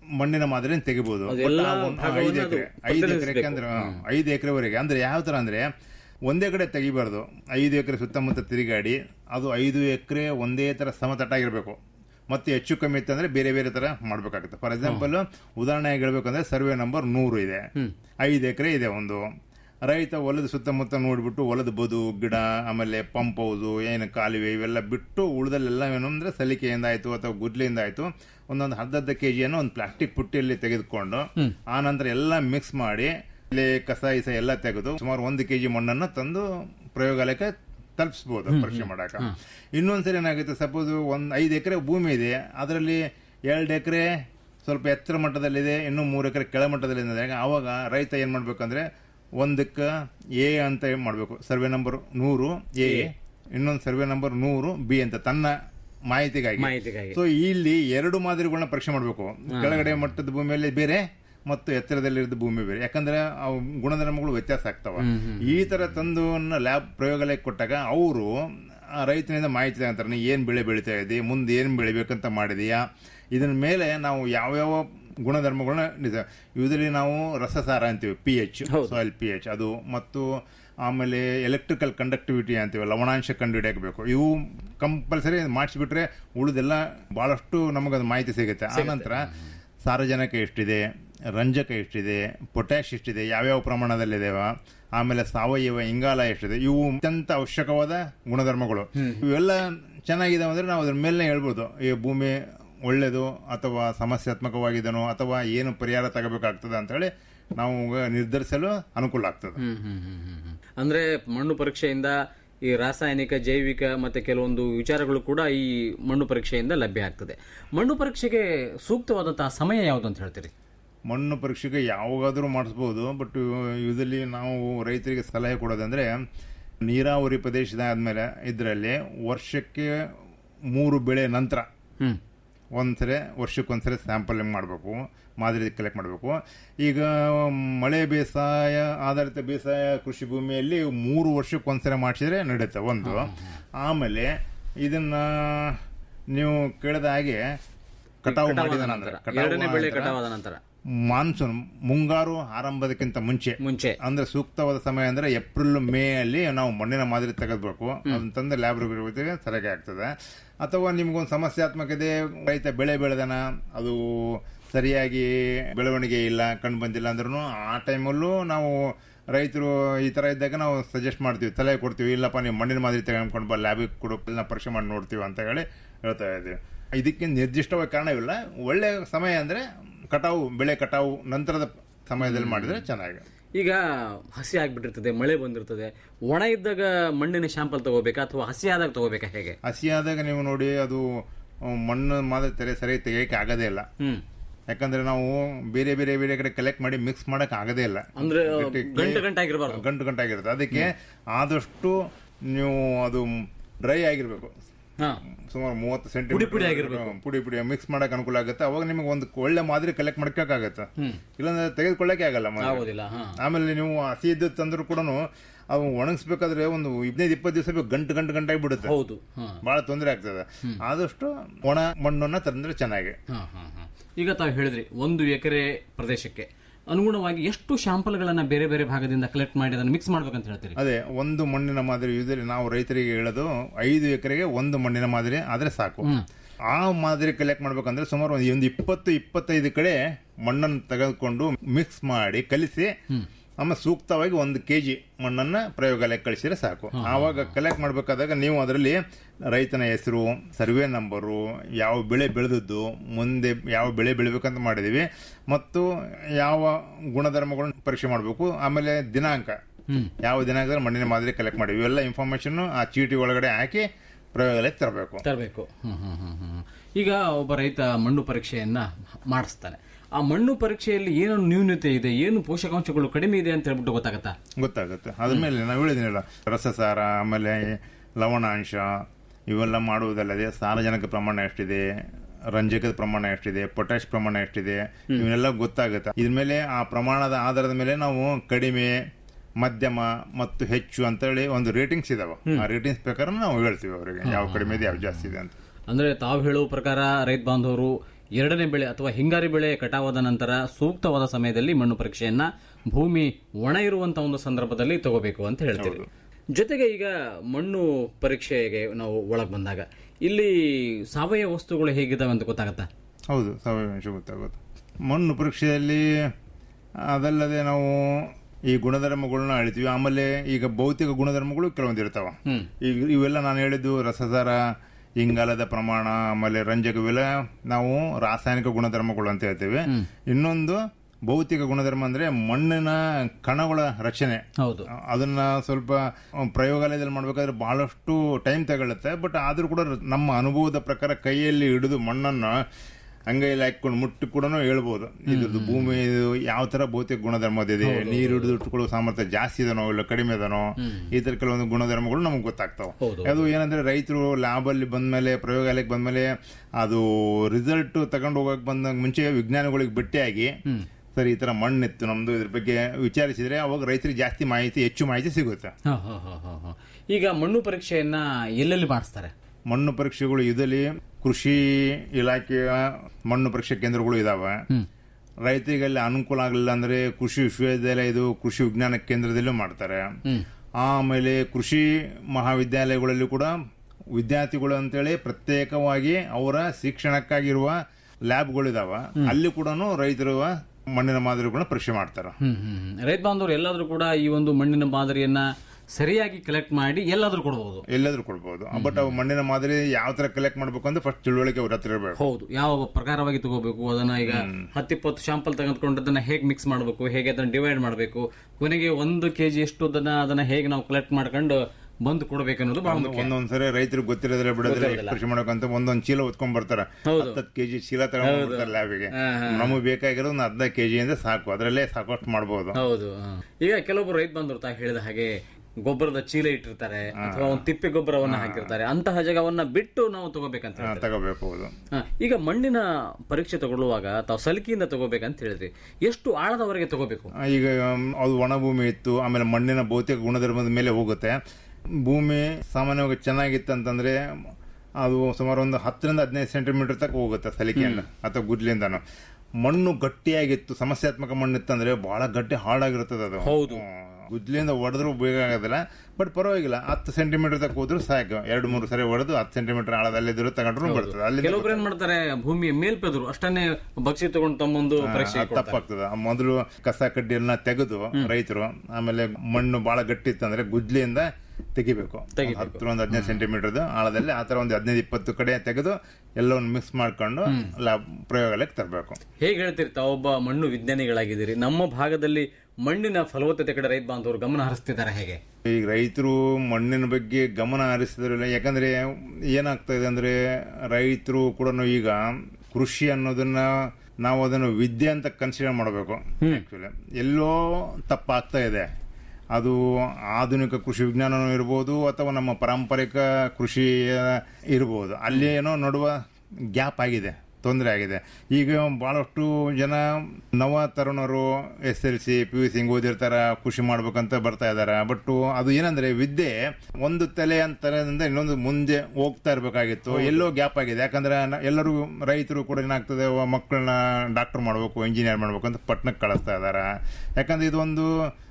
ಮಣ್ಣಿನ ಮಾದರಿನ ತೆಗಿಬಹುದು ಅದೆಲ್ಲ ಭಾಗವನ್ನ ಐದು ಅದು ಎಕರೆ ಐದು ಎಕರೆ ಪ್ರತಿನಿಧಿಸ್ಬೇಕು. ಅಂದ್ರೆ ಐದು ಎಕರೆವರೆಗೆ ಅಂದ್ರೆ ಯಾವ ತರ ಅಂದ್ರೆ ಒಂದೇ ಕಡೆ ತೆಗಿಬಾರ್ದು ಐದು ಎಕರೆ ಸುತ್ತಮುತ್ತ ತಿರುಗಾಡಿ ಅದು ಐದು ಎಕರೆ ಒಂದೇ ತರ ಸಮತಟ್ಟಾಗಿರ್ಬೇಕು ಮತ್ತೆ ಹೆಚ್ಚು ಕಮ್ಮಿ ಇತ್ತಂದ್ರೆ ಬೇರೆ ಬೇರೆ ತರ ಮಾಡ್ಬೇಕಾಗುತ್ತೆ ಫಾರ್ ಎಕ್ಸಾಂಪಲ್ ಉದಾಹರಣೆಗೆ ಹೇಳ್ಬೇಕಂದ್ರೆ ಸರ್ವೆ ನಂಬರ್ ನೂರು ಇದೆ ಐದು ಎಕರೆ ಇದೆ ಒಂದು ರೈತ ಹೊಲದ ಸುತ್ತಮುತ್ತ ನೋಡ್ಬಿಟ್ಟು ಹೊಲದ ಬದು ಗಿಡ ಆಮೇಲೆ ಪಂಪ್ ಹೌದು ಏನು ಕಾಲುವೆ ಇವೆಲ್ಲ ಬಿಟ್ಟು ಉಳಿದಲ್ಲೆಲ್ಲ ಏನು ಅಂದ್ರೆ ಸಲಿಕೆಯಿಂದ ಆಯ್ತು ಅಥವಾ ಗುಡ್ಲಿಂದ ಆಯ್ತು ಒಂದೊಂದು ಅರ್ಧರ್ಧ ಕೆ ಜಿಯನ್ನು ಒಂದು ಪ್ಲಾಸ್ಟಿಕ್ ಪುಟ್ಟಿಯಲ್ಲಿ ತೆಗೆದುಕೊಂಡು ಆ ನಂತರ ಎಲ್ಲ ಮಿಕ್ಸ್ ಮಾಡಿ ಇಲ್ಲಿ ಕಸ ಇಸ ಎಲ್ಲ ತೆಗೆದು ಸುಮಾರು ಒಂದು ಕೆ ಜಿ ಮಣ್ಣನ್ನು ತಂದು ಪ್ರಯೋಗಾಲಯಕ್ಕೆ ತಲುಪಿಸ್ಬೋದು ಪರೀಕ್ಷೆ ಮಾಡಾಕ ಇನ್ನೊಂದ್ಸರಿ ಏನಾಗುತ್ತೆ ಸಪೋಸ್ ಒಂದ್ ಐದು ಎಕರೆ ಭೂಮಿ ಇದೆ ಅದರಲ್ಲಿ ಎರಡು ಎಕರೆ ಸ್ವಲ್ಪ ಎತ್ತರ ಮಟ್ಟದಲ್ಲಿದೆ ಇನ್ನು ಮೂರು ಎಕರೆ ಕೆಳ ಮಟ್ಟದಲ್ಲಿದೆ ಆವಾಗ ರೈತ ಏನ್ ಮಾಡ್ಬೇಕಂದ್ರೆ ಒಂದಕ್ಕೆ ಎ ಅಂತ ಮಾಡಬೇಕು ಸರ್ವೆ ನಂಬರ್ ನೂರು ಎ ಇನ್ನೊಂದು ಸರ್ವೆ ನಂಬರ್ ನೂರು ಬಿ ಅಂತ ತನ್ನ ಮಾಹಿತಿಗಾಗಿ ಮಾಹಿತಿಗಾಗಿ. ಸೊ ಇಲ್ಲಿ ಎರಡು ಮಾದರಿಗಳನ್ನ ಪರೀಕ್ಷೆ ಮಾಡಬೇಕು ಕೆಳಗಡೆ ಮಟ್ಟದ ಭೂಮಿಯಲ್ಲಿ ಬೇರೆ ಮತ್ತು ಎತ್ತರದಲ್ಲಿರೋದು ಭೂಮಿ ಬೇರೆ ಯಾಕಂದ್ರೆ ಅವು ಗುಣಧರ್ಮಗಳು ವ್ಯತ್ಯಾಸ ಆಗ್ತಾವ ಈ ತರ ತಂದು ಲ್ಯಾಬ್ ಪ್ರಯೋಗಾಲಯಕ್ಕೆ ಕೊಟ್ಟಾಗ ಅವರು ರೈತನಿಂದ ಮಾಹಿತಿ ತಗೊಂತಾರೆ ನೀ ಏನ್ ಬೆಳೆ ಬೆಳಿತಾ ಇದ್ದಿ ಮುಂದೆ ಏನ್ ಬೆಳಿಬೇಕಂತ ಮಾಡಿದೀಯಾ ಇದನ್ನ ಮೇಲೆ ನಾವು ಯಾವ್ಯಾವ ಗುಣಧರ್ಮಗಳನ್ನ ನಿಜ- ಇದರಲ್ಲಿ ನಾವು ರಸಸಾರ ಅಂತೀವಿ P H soil P H ಅದು ಮತ್ತು ಆಮೇಲೆ ಎಲೆಕ್ಟ್ರಿಕಲ್ ಕಂಡಕ್ಟಿವಿಟಿ ಅಂತೀವಿ ಲವಣಾಂಶ ಕಂಡುಹಿಡಿಯಬೇಕು ಇವು ಕಂಪಲ್ಸರಿ ಮಾಡಿಸ್ಬಿಟ್ರೆ ಉಳಿದೆಲ್ಲ ಬಹಳಷ್ಟು ನಮಗದು ಮಾಹಿತಿ ಸಿಗುತ್ತೆ ಆನಂತರ ಸಾರಜನಕ ಎಷ್ಟಿದೆ ರಂಜಕ ಎಷ್ಟಿದೆ ಪೊಟ್ಯಾಶ್ ಎಷ್ಟಿದೆ ಯಾವ್ಯಾವ ಪ್ರಮಾಣದಲ್ಲಿದೆವ ಆಮೇಲೆ ಸಾವಯವ ಇಂಗಾಲ ಎಷ್ಟಿದೆ ಇವು ಅತ್ಯಂತ ಅವಶ್ಯಕವಾದ ಗುಣಧರ್ಮಗಳು ಇವೆಲ್ಲ ಚೆನ್ನಾಗಿದಾವೆ ಅಂದ್ರೆ ನಾವು ಅದ್ರ ಮೇಲೆ ಹೇಳ್ಬೋದು ಈ ಭೂಮಿ ಒಳ್ಳೇದು ಅಥವಾ ಸಮಸ್ಯಾತ್ಮಕವಾಗಿದನೋ ಅಥವಾ ಏನು ಪರಿಹಾರ ತಗೋಬೇಕಾಗ್ತದೆ ಅಂತ ಹೇಳಿ ನಾವು ನಿರ್ಧರಿಸಲು ಅನುಕೂಲ ಆಗ್ತದೆ ಹ್ಮ್, ಹ್ಮ್, ಹ್ಮ್, ಹ್ಮ್, ಹ್ಮ್. ಅಂದ್ರೆ ಮಣ್ಣು ಪರೀಕ್ಷೆಯಿಂದ ಈ ರಾಸಾಯನಿಕ ಜೈವಿಕ ಮತ್ತೆ ಕೆಲವೊಂದು ವಿಚಾರಗಳು ಕೂಡ ಈ ಮಣ್ಣು ಪರೀಕ್ಷೆಯಿಂದ ಲಭ್ಯ ಆಗ್ತದೆ ಮಣ್ಣು ಪರೀಕ್ಷೆಗೆ ಸೂಕ್ತವಾದಂತಹ ಸಮಯ ಯಾವುದು ಅಂತ ಹೇಳ್ತೀರಿ ಮಣ್ಣು ಪರೀಕ್ಷೆಗೆ ಯಾವಾಗಾದರೂ ಮಾಡಿಸ್ಬೋದು ಬಟ್ ಇದರಲ್ಲಿ ನಾವು ರೈತರಿಗೆ ಸಲಹೆ ಕೊಡೋದಂದ್ರೆ ನೀರಾವರಿ ಪ್ರದೇಶದ ಆದ್ಮೇಲೆ ಇದರಲ್ಲಿ ವರ್ಷಕ್ಕೆ ಮೂರು ಬೆಳೆ ನಂತರ ಹ್ಮ್ ಒಂದ್ಸರಿ ವರ್ಷಕ್ಕೊಂದ್ಸರಿ ಸ್ಯಾಂಪಲಿಂಗ್ ಮಾಡಬೇಕು ಮಾದರಿ ಕಲೆಕ್ಟ್ ಮಾಡಬೇಕು ಈಗ ಮಳೆ ಬೇಸಾಯ ಆಧಾರಿತ ಬೇಸಾಯ ಕೃಷಿ ಭೂಮಿಯಲ್ಲಿ ಮೂರು ವರ್ಷಕ್ಕೊಂದ್ಸರಿ ಮಾಡಿಸಿದ್ರೆ ನಡೆಯುತ್ತೆ ಒಂದು ಆಮೇಲೆ ಇದನ್ನ ನೀವು ಕೇಳಿದ ಹಾಗೆ ಕಟಾವು ಮಾಡಿದ ನಂತರ ಎರಡನೇ ಬೆಳೆ ಕಟಾವು ಕಟಾವಾದ ನಂತರ ಮಾನ್ಸೂನ್ ಮುಂಗಾರು ಆರಂಭದಕ್ಕಿಂತ ಮುಂಚೆ ಮುಂಚೆ ಅಂದ್ರೆ ಸೂಕ್ತವಾದ ಸಮಯ ಅಂದ್ರೆ ಏಪ್ರಿಲ್ ಮೇ ಅಲ್ಲಿ ನಾವು ಮಣ್ಣಿನ ಮಾದರಿ ತೆಗೆದ್ಬೇಕು ಅಂತಂದ್ರೆ ಲ್ಯಾಬ್ ಸರಿಯಾಗಿ ಆಗ್ತದೆ ಅಥವಾ ನಿಮ್ಗೊಂದು ಸಮಸ್ಯಾತ್ಮಕ ಇದೆ ರೈತ ಬೆಳೆ ಬೆಳೆದನ ಅದು ಸರಿಯಾಗಿ ಬೆಳವಣಿಗೆ ಇಲ್ಲ ಕಂಡು ಬಂದಿಲ್ಲ ಅಂದ್ರೂ ಆ ಟೈಮಲ್ಲೂ ನಾವು ರೈತರು ಈ ತರ ಇದ್ದಾಗ ನಾವು ಸಜೆಸ್ಟ್ ಮಾಡ್ತೀವಿ ಸಲಹೆ ಕೊಡ್ತೀವಿ ಇಲ್ಲಪ್ಪ ನೀವು ಮಣ್ಣಿನ ಮಾದರಿ ತೆಗೆದುಕೊಂಡು ಬಾ ಲ್ಯಾಬಿಗೆ ಕೊಡು ನಾವು ಪರೀಕ್ಷೆ ಮಾಡಿ ನೋಡ್ತೀವಿ ಅಂತ ಹೇಳಿ ಹೇಳ್ತಾ ಇದ್ದೀವಿ ಇದಕ್ಕೆ ನಿರ್ದಿಷ್ಟವಾಗಿ ಕಾರಣವಿಲ್ಲ ಒಳ್ಳೆ ಸಮಯ ಅಂದ್ರೆ ಕಟಾವು ಬೆಳೆ ಕಟಾವು ನಂತರದ ಸಮಯದಲ್ಲಿ ಮಾಡಿದ್ರೆ ಚೆನ್ನಾಗಿ ಈಗ ಹಸಿ ಆಗ್ಬಿಟ್ಟಿರ್ತದೆ ಮಳೆ ಬಂದಿರ್ತದೆ ಒಣ ಇದ್ದಾಗ ಮಣ್ಣಿನ ಶಾಂಪಲ್ ತಗೋಬೇಕಾ ಅಥವಾ ಹಸಿ ಆದಾಗ ತಗೋಬೇಕಾ ಹೇಗೆ ಹಸಿಯಾದಾಗ ನೀವು ನೋಡಿ ಅದು ಅಹ್, ಮಣ್ಣು ಮಾದರಿ ತೆರೆ ಸರಿಯಾಗಿ ತೆಗಿಯಕ್ಕೆ ಆಗದೇ ಇಲ್ಲ ಹ್ಮ್ ಯಾಕಂದ್ರೆ ನಾವು ಬೇರೆ ಬೇರೆ ಬೇರೆ ಕಡೆ ಕಲೆಕ್ಟ್ ಮಾಡಿ ಮಿಕ್ಸ್ ಮಾಡಕ್ ಆಗದೇ ಇಲ್ಲ ಅಂದ್ರೆ ಗಟ್ಟಿ- ಗಂಟು ಗಂಟಾಗಿರ್ಬಾರ್ದು ಗಂಟು ಗಂಟಾಗಿರುತ್ತೆ ಅದಕ್ಕೆ ಆದಷ್ಟು ನೀವು ಅದು ಡ್ರೈ ಆಗಿರ್ಬೇಕು ಹಾ ಸುಮಾರು ಮೂವತ್ತು ಪುಡಿ ಸೆಂಟಿಮೀಟರ್ ಪುಡಿ ಆಗಿರ್ಬೇಕು. ಪುಡಿ ಪುಡಿ ಮಿಕ್ಸ್ ಮಾಡಕ್ ಅನುಕೂಲ ಆಗುತ್ತೆ ಅವಾಗ ನಿಮಗೆ ಒಂದು ಒಳ್ಳೆ ಮಾದರಿ ಕಲೆಕ್ಟ್ ಮಾಡ್ಕೋಕ್ಕಾಗತ್ತೆ ಇಲ್ಲಾಂದ್ರೆ ತೆಗೆದುಕೊಳ್ಳಕ್ಕೆ ಆಗಲ್ಲ ಮಾದರಿ. ಆಗೋದಿಲ್ಲ ಹಾ ಆಮೇಲೆ ನೀವು ಹಸಿ ಇದ್ದು ತಂದ್ರು ಕೂಡ ಅವು ಒಣಗಿಸ್ಬೇಕಾದ್ರೆ ಒಂದು ಹದಿನೈದು ಇಪ್ಪತ್ತು ದಿವಸ ಬೇಕು ಗಂಟು ಗಂಟು ಗಂಟಾಗಿ ಬಿಡುತ್ತೆ ಹೌದು ಹಾ ಬಹಳ ತೊಂದರೆ ಆಗ್ತದೆ ಆದಷ್ಟು ಒಣ ಮಣ್ಣನ್ನ ತಂದ್ರೆ ಚೆನ್ನಾಗಿ ಹಾ, ಹಾ, ಹಾ. ಈಗ ತಾವು ಹೇಳಿದ್ರಿ ಒಂದು ಎಕರೆ ಪ್ರದೇಶಕ್ಕೆ ಅನುಗುಣವಾಗಿ ಎಷ್ಟು ಶಾಂಪಲ್ಗಳನ್ನ ಬೇರೆ ಬೇರೆ ಭಾಗದಿಂದ ಕಲೆಕ್ಟ್ ಮಾಡಿ ಅದನ್ನು ಮಿಕ್ಸ್ ಮಾಡ್ಬೇಕಂತ ಹೇಳ್ತೀರಿ ಅದೇ ಒಂದು ಮಣ್ಣಿನ ಮಾದರಿ ಯೂಸಲಿ ನಾವು ರೈತರಿಗೆ ಹೇಳೋದು ಐದು ಎಕರೆಗೆ ಒಂದು ಮಣ್ಣಿನ ಮಾದರಿ ಆದ್ರೆ ಸಾಕು ಆ ಮಾದರಿ ಕಲೆಕ್ಟ್ ಮಾಡ್ಬೇಕಂದ್ರೆ ಸುಮಾರು ಒಂದು ಒಂದು ಇಪ್ಪತ್ತು ಇಪ್ಪತ್ತೈದು ಕಡೆ ಮಣ್ಣನ್ನು ತೆಗೆದುಕೊಂಡು ಮಿಕ್ಸ್ ಮಾಡಿ ಕಲಿಸಿ ಆಮೇಲೆ ಸೂಕ್ತವಾಗಿ ಒಂದು ಕೆಜಿ ಮಣ್ಣನ್ನ ಪ್ರಯೋಗಾಲಯಕ್ಕೆ ಕಳಿಸಿದ್ರೆ ಸಾಕು ಆವಾಗ ಕಲೆಕ್ಟ್ ಮಾಡ್ಬೇಕಾದಾಗ ನೀವು ಅದರಲ್ಲಿ ರೈತನ ಹೆಸರು ಸರ್ವೆ ನಂಬರು ಯಾವ ಬೆಳೆ ಬೆಳೆದದ್ದು ಮುಂದೆ ಯಾವ ಬೆಳೆ ಬೆಳಿಬೇಕಂತ ಮಾಡಿದೀವಿ ಮತ್ತು ಯಾವ ಗುಣಧರ್ಮಗಳನ್ನ ಪರೀಕ್ಷೆ ಮಾಡಬೇಕು ಆಮೇಲೆ ದಿನಾಂಕ ಯಾವ ದಿನಾಂಕದಲ್ಲಿ ಮಣ್ಣಿನ ಮಾದರಿ ಕಲೆಕ್ಟ್ ಮಾಡಿವಿ ಇವೆಲ್ಲ ಇನ್ಫಾರ್ಮೇಶನ್ ಆ ಚೀಟಿ ಒಳಗಡೆ ಹಾಕಿ ಪ್ರಯೋಗಾಲಯಕ್ಕೆ ತರಬೇಕು ತರಬೇಕು ಈಗ ಒಬ್ಬ ರೈತ ಮಣ್ಣು ಪರೀಕ್ಷೆಯನ್ನ ಮಾಡಿಸ್ತಾನೆ ಆ ಮಣ್ಣು ಪರೀಕ್ಷೆಯಲ್ಲಿ ಏನು ನ್ಯೂನತೆ ಇದೆ ಏನು ಪೋಷಕಾಂಶಗಳು ಕಡಿಮೆ ಇದೆ ಅಂತ ಹೇಳ್ಬಿಟ್ಟು ಗೊತ್ತಾಗತ್ತಾ ಗೊತ್ತಾಗುತ್ತೆ ಅದ್ಮೇಲೆ ನಾವು ಹೇಳಿದಿನಲ್ಲ ರಸಸಾರ ಆಮೇಲೆ ಲವಣಾಂಶ ಇವೆಲ್ಲ ಮಾಡುವುದಲ್ಲದೆ ಸಾರಜನಕ ಪ್ರಮಾಣ ಎಷ್ಟಿದೆ ರಂಜಕದ ಪ್ರಮಾಣ ಎಷ್ಟಿದೆ ಪೊಟ್ಯಾಶ್ ಪ್ರಮಾಣ ಎಷ್ಟಿದೆ ಇವನ್ನೆಲ್ಲ ಗೊತ್ತಾಗುತ್ತೆ ಇದ್ರ ಮೇಲೆ ಆ ಪ್ರಮಾಣದ ಆಧಾರದ ಮೇಲೆ ನಾವು ಕಡಿಮೆ ಮಧ್ಯಮ ಮತ್ತು ಹೆಚ್ಚು ಅಂತೇಳಿ ಒಂದು ರೇಟಿಂಗ್ಸ್ ಇದಾವೆ ಆ ರೇಟಿಂಗ್ಸ್ ಪ್ರಕಾರ ನಾವು ಹೇಳ್ತೀವಿ ಅವರಿಗೆ ಯಾವ ಕಡಿಮೆ ಇದೆ ಯಾವ ಜಾಸ್ತಿ ಇದೆ ಅಂತ ಅಂದ್ರೆ ತಾವು ಹೇಳುವ ಪ್ರಕಾರ ರೈತ ಬಾಂಧವರು ಎರಡನೇ ಬೆಳೆ ಅಥವಾ ಹಿಂಗಾರಿ ಬೆಳೆ ಕಟಾವಾದ ನಂತರ ಸೂಕ್ತವಾದ ಸಮಯದಲ್ಲಿ ಮಣ್ಣು ಪರೀಕ್ಷೆಯನ್ನ ಭೂಮಿ ಒಣ ಇರುವಂತ ಒಂದು ಸಂದರ್ಭದಲ್ಲಿ ತಗೋಬೇಕು ಅಂತ ಹೇಳ್ತೀರಿ ಜೊತೆಗೆ ಈಗ ಮಣ್ಣು ಪರೀಕ್ಷೆಗೆ ನಾವು ಒಳಗೆ ಬಂದಾಗ ಇಲ್ಲಿ ಸಾವಯವ ವಸ್ತುಗಳು ಹೇಗಿದಾವೆ ಅಂತ ಗೊತ್ತಾಗತ್ತಾ ಹೌದು ಸಾವಯವ ಅಂಶ ಗೊತ್ತಾಗುತ್ತೆ ಮಣ್ಣು ಪರೀಕ್ಷೆಯಲ್ಲಿ ಅದಲ್ಲದೆ ನಾವು ಈ ಗುಣಧರ್ಮಗಳನ್ನ ಅಳಿತೀವಿ ಆಮೇಲೆ ಈಗ ಭೌತಿಕ ಗುಣಧರ್ಮಗಳು ಕೆಲವೊಂದು ಇರ್ತಾವ ಈಗ ಇವೆಲ್ಲ ನಾನು ಹೇಳಿದ್ದು ರಸಸಾರ ಇಂಗಾಲದ ಪ್ರಮಾಣ ಆಮೇಲೆ ರಂಜಕ ಇವೆಲ್ಲ ನಾವು ರಾಸಾಯನಿಕ ಗುಣಧರ್ಮಗಳು ಅಂತ ಹೇಳ್ತೇವೆ ಇನ್ನೊಂದು ಭೌತಿಕ ಗುಣಧರ್ಮ ಅಂದ್ರೆ ಮಣ್ಣಿನ ಕಣಗಳ ರಚನೆ ಹೌದು ಅದನ್ನ ಸ್ವಲ್ಪ ಪ್ರಯೋಗಾಲಯದಲ್ಲಿ ಮಾಡ್ಬೇಕಾದ್ರೆ ಬಹಳಷ್ಟು ಟೈಮ್ ತಗೊಳುತ್ತೆ ಬಟ್ ಆದ್ರೂ ಕೂಡ ನಮ್ಮ ಅನುಭವದ ಪ್ರಕಾರ ಕೈಯಲ್ಲಿ ಹಿಡಿದು ಮಣ್ಣನ್ನ ಅಂಗೈಯಲ್ಲಿ ಹಾಕೊಂಡು ಮುಟ್ಟಿ ಕೂಡ ಹೇಳ್ಬೋದು ಇದ್ರದ್ದು ಭೂಮಿ ಇದು ಯಾವ ತರ ಭೌತಿಕ ಗುಣಧರ್ಮದಿದೆ ನೀರು ಹಿಡಿದು ಇಟ್ಕೊಳ್ಳೋ ಸಾಮರ್ಥ್ಯ ಜಾಸ್ತಿ ಇದನೋ ಇಲ್ಲ ಕಡಿಮೆ ಇದನೋ ಈ ತರ ಕೆಲವೊಂದು ಗುಣಧರ್ಮಗಳು ನಮ್ಗೆ ಗೊತ್ತಾಗ್ತಾವ ಹೌದು. ಅದು ಏನಂದ್ರೆ ರೈತರು ಲ್ಯಾಬ್ ಅಲ್ಲಿ ಬಂದ್ಮೇಲೆ ಪ್ರಯೋಗಾಲಯಕ್ಕೆ ಬಂದ್ಮೇಲೆ ಅದು ರಿಸಲ್ಟ್ ತಗೊಂಡು ಹೋಗಕ್ ಬಂದ ಮುಂಚೆ ವಿಜ್ಞಾನಿಗಳಿಗೆ ಭೇಟಿಯಾಗಿ ಸರಿ ಈ ತರ ಮಣ್ಣಿತ್ತು ನಮ್ದು ಇದ್ರ ಬಗ್ಗೆ ವಿಚಾರಿಸಿದ್ರೆ ಅವಾಗ ರೈತರಿಗೆ ಜಾಸ್ತಿ ಮಾಹಿತಿ ಹೆಚ್ಚು ಮಾಹಿತಿ ಸಿಗುತ್ತೆ ಹ, ಹ, ಹ, ಹ, ಹ. ಈಗ ಮಣ್ಣು ಪರೀಕ್ಷೆಯನ್ನ ಎಲ್ಲೆಲ್ಲಿ ಮಾಡಿಸ್ತಾರೆ ಮಣ್ಣು ಪರೀಕ್ಷೆಗಳು ಇದರಲ್ಲಿ ಕೃಷಿ ಇಲಾಖೆಯ ಮಣ್ಣು ಪರೀಕ್ಷೆ ಕೇಂದ್ರಗಳು ಇದಾವೆ ರೈತರಿಗೆ ಅಲ್ಲಿ ಅನುಕೂಲ ಆಗಲಿಲ್ಲ ಅಂದ್ರೆ ಕೃಷಿ ವಿಶ್ವವಿದ್ಯಾಲಯ ಇದು ಕೃಷಿ ವಿಜ್ಞಾನ ಕೇಂದ್ರದಲ್ಲೂ ಮಾಡ್ತಾರೆ ಆಮೇಲೆ ಕೃಷಿ ಮಹಾವಿದ್ಯಾಲಯಗಳಲ್ಲಿ ಕೂಡ ವಿದ್ಯಾರ್ಥಿಗಳು ಅಂತೇಳಿ ಪ್ರತ್ಯೇಕವಾಗಿ ಅವರ ಶಿಕ್ಷಣಕ್ಕಾಗಿರುವ ಲ್ಯಾಬ್ಗಳಿದಾವ ಅಲ್ಲಿ ಕೂಡ ರೈತರು ಮಣ್ಣಿನ ಮಾದರಿಗಳನ್ನ ಪರೀಕ್ಷೆ ಮಾಡ್ತಾರೆ ಹ್ಮ್ ಹ್ಮ್ ಹ್ಮ್. ರೈತ ಬಾಂಧವರು ಎಲ್ಲಾದ್ರೂ ಕೂಡ ಈ ಒಂದು ಮಣ್ಣಿನ ಮಾದರಿಯನ್ನ ಸರಿಯಾಗಿ ಕಲೆಕ್ಟ್ ಮಾಡಿ ಎಲ್ಲಾದ್ರೂ ಕೊಡಬಹುದು ಎಲ್ಲಾದ್ರೂ ಕೊಡ್ಬೋದು ಬಟ್ ಅವು ಮಣ್ಣಿನ ಮಾದರಿ ಯಾವ ತರ ಕಲೆಕ್ಟ್ ಮಾಡ್ಬೇಕು ಅಂತ ಫಸ್ಟ್ ತಿಳುವಳಿಕೆ ಅವ್ರ ಹತ್ರ ಇರಬೇಕು ಹೌದು ಯಾವ ಪ್ರಕಾರವಾಗಿ ತಗೋಬೇಕು ಅದನ್ನ ಈಗ ಹತ್ತಿಪ್ಪತ್ತು ಶಾಂಪಲ್ ತೆಗೆದುಕೊಂಡು ಅದನ್ನ ಹೇಗೆ ಮಿಕ್ಸ್ ಮಾಡಬೇಕು ಹೇಗೆ ಅದನ್ನ ಡಿವೈಡ್ ಮಾಡಬೇಕು ಕೊನೆಗೆ ಒಂದು ಕೆಜಿ ಎಷ್ಟು ಅದನ್ನ ಅದನ್ನ ಹೇಗೆ ನಾವು ಕಲೆಕ್ಟ್ ಮಾಡ್ಕೊಂಡು ಬಂದು ಕೊಡಬೇಕು ಅನ್ನೋದು ಬಹಳ ಮುಖ್ಯ ಒಂದೊಂದ್ಸರಿ ರೈತರಿಗೆ ಗೊತ್ತಿರೋದ್ರೆ ಬಿಡೋದ್ರೆ ಕೃಷಿ ಮಾಡಬೇಕಂತ ಒಂದೊಂದ್ ಚೀಲ ಹೊತ್ಕೊಂಡ್ ಬರ್ತಾರ ಹತ್ತತ್ತು ಕೆಜಿ ಚೀಲ ತಗೊಂಡ್ ಬರ್ತಾರೆ ಲ್ಯಾಬಿಗೆ ನಮಗೆ ಬೇಕಾಗಿರೋದು ಒಂದು ಹದಿನೈದು ಕೆಜಿ ಅಂದ್ರೆ ಸಾಕು ಅದರಲ್ಲೇ ಸಾಕಷ್ಟು ಮಾಡಬಹುದು ಹೌದು ಹ. ಈಗ ಕೆಲವೊಬ್ರು ರೈತ ಬಂದರು ತಾ ಹೇಳಿದ ಹಾಗೆ ಗೊಬ್ಬರದ ಚೀಲ ಇಟ್ಟಿರ್ತಾರೆ ಅಥವಾ ಒಂದು ತಿಪ್ಪೆ ಗೊಬ್ಬರವನ್ನ ಹಾಕಿರ್ತಾರೆ ಅಂತಹ ಜಾಗವನ್ನ ಬಿಟ್ಟು ನಾವು ತಗೋಬೇಕಂತ ಹೇಳ್ತಾರೆ. ತಗೋಬೇಕು ಹೌದು ಹ. ಈಗ ಮಣ್ಣಿನ ಪರೀಕ್ಷೆ ತಗೊಳ್ಳುವಾಗ ತಾವು ಸಲಿಕೆಯಿಂದ ತಗೋಬೇಕಂತ ಹೇಳಿದ್ರಿ ಎಷ್ಟು ಆಳದವರೆಗೆ ತಗೋಬೇಕು ಆ, ಈಗ ಮ್, ಅದು ಒಣ ಭೂಮಿ ಇತ್ತು ಆಮೇಲೆ ಮಣ್ಣಿನ ಭೌತಿಕ ಗುಣಧರ್ಮದ ಮೇಲೆ ಹೋಗುತ್ತೆ ಭೂಮಿ ಸಾಮಾನ್ಯವಾಗಿ ಚೆನ್ನಾಗಿತ್ತು ಅಂತಂದ್ರೆ ಅದು ಸುಮಾರು ಒಂದು ಹತ್ತರಿಂದ ಹದಿನೈದು ಸೆಂಟಿಮೀಟರ್ ತನಕ ಹೋಗುತ್ತೆ ಸಲಿಕೆಯಿಂದ ಅಥವಾ ಗುದ್ಲಿಂದನು ಮಣ್ಣು ಗಟ್ಟಿಯಾಗಿತ್ತು ಸಮಸ್ಯಾತ್ಮಕ ಮಣ್ಣಿತ್ತಂದ್ರೆ ಬಹಳ ಗಟ್ಟಿ ಹಾಳಾಗಿರ್ತದೆ ಅದು ಹೌದು. ಹ್ಮ್. ಗುದ್ಲಿಯಿಂದ ಹೊಡೆದ್ರು ಬೇಕಾಗೋದಿಲ್ಲ ಬಟ್ ಪರವಾಗಿಲ್ಲ ಹತ್ತು ಸೆಂಟಿಮೀಟರ್ ತನಕ ಹೋದ್ರು ಸಾಕು ಎರಡು ಮೂರು ಸರಿ ಹೊಡೆದು ಹತ್ತು ಸೆಂಟಿಮೀಟರ್ ಆಳದಲ್ಲಿದ್ರು ತಗೊಂಡ್ರು ಬರ್ತದೆ ಅಲ್ಲಿ ಕೆಲವೊಬ್ರು ಏನ್ ಮಾಡ್ತಾರೆ ಭೂಮಿಯ ಮೇಲ್ಪೆದ್ರು ಅಷ್ಟನ್ನೇ ಬಕ್ಷಿ ತಗೊಂಡು ತಮ್ಮೊಂದು ಪರೀಕ್ಷೆ ಕೊಡ್ತಾರೆ. ತಪ್ಪಾಗ್ತದೆ ಆ ಮೊದಲು ಕಸ ಕಡ್ಡಿಯನ್ನ ತೆಗೆದು ರೈತರು ಆಮೇಲೆ ಮಣ್ಣು ಬಹಳ ಗಟ್ಟಿ ಇತ್ತಂದ್ರೆ ಗುದ್ಲಿಯಿಂದ ತೆಗಿಬೇಕು ಒಂದ್ ಹತ್ತು ಒಂದು ಹದಿನೈದು ಸೆಂಟಿಮೀಟರ್ ಆಳದಲ್ಲಿ ಆ ತರ ಒಂದು ಹದಿನೈದು ಇಪ್ಪತ್ತು ಕಡೆ ತೆಗೆದು ಎಲ್ಲವನ್ನು ಮಿಕ್ಸ್ ಮಾಡ್ಕೊಂಡು ಲ್ಯಾಬ್ ಪ್ರಯೋಗಾಲಯಕ್ಕೆ ತರಬೇಕು ಹೇಗೆ ಹೇಳ್ತೀರಿ ತಾವೊಬ್ಬ ಮಣ್ಣು ವಿಜ್ಞಾನಿಗಳಾಗಿದ್ದೀರಿ ನಮ್ಮ ಭಾಗದಲ್ಲಿ ಮಣ್ಣಿನ ಫಲವತ್ತತೆ ಕಡೆ ರೈತ ಬಾಂಧವರು ಗಮನ ಹರಿಸ್ತಿದ್ದಾರೆ ಹೇಗೆ ಈಗ ರೈತರು ಮಣ್ಣಿನ ಬಗ್ಗೆ ಗಮನ ಹರಿಸಿದ್ರಿಲ್ಲ ಯಾಕಂದ್ರೆ ಏನಾಗ್ತಾ ಇದೆ ಅಂದ್ರೆ ರೈತರು ಕೂಡ ಈಗ ಕೃಷಿ ಅನ್ನೋದನ್ನ ನಾವು ಅದನ್ನು ವಿದ್ಯೆ ಅಂತ ಕನ್ಸಿಡರ್ ಮಾಡಬೇಕು ಆಕ್ಚುಲಿ ಎಲ್ಲೋ ತಪ್ಪಾಗ್ತಾ ಇದೆ ಅದು ಆಧುನಿಕ ಕೃಷಿ ವಿಜ್ಞಾನನೂ ಇರ್ಬೋದು ಅಥವಾ ನಮ್ಮ ಪಾರಂಪರಿಕ ಕೃಷಿ ಇರ್ಬೋದು ಅಲ್ಲಿ ಏನೋ ನಡುವ ಗ್ಯಾಪ್ ಆಗಿದೆ ತೊಂದರೆ ಆಗಿದೆ ಈಗ ಬಹಳಷ್ಟು ಜನ ನವ ತರುಣರು S L C P U C ಓದಿರ್ತಾರ ಕೃಷಿ ಮಾಡ್ಬೇಕಂತ ಬರ್ತಾ ಇದಾರ ಬಟ್ ಅದು ಏನಂದ್ರೆ ವಿದ್ಯೆ ಒಂದು ತಲೆ ಅಂತರದಿಂದ ಇನ್ನೊಂದು ಮುಂದೆ ಹೋಗ್ತಾ ಇರಬೇಕಾಗಿತ್ತು ಎಲ್ಲೋ ಗ್ಯಾಪ್ ಆಗಿದೆ ಯಾಕಂದ್ರೆ ನ- ಎಲ್ಲರೂ ರೈತರು ಕೂಡ ಏನಾಗ್ತದೆ ಮಕ್ಕಳನ್ನ ಡಾಕ್ಟರ್ ಮಾಡ್ಬೇಕು ಇಂಜಿನಿಯರ್ ಮಾಡ್ಬೇಕು ಅಂತ ಪಟ್ಟಣಕ್ಕೆ ಕಳಿಸ್ತಾ ಇದಾರ ಯಾಕಂದ್ರೆ ಇದೊಂದು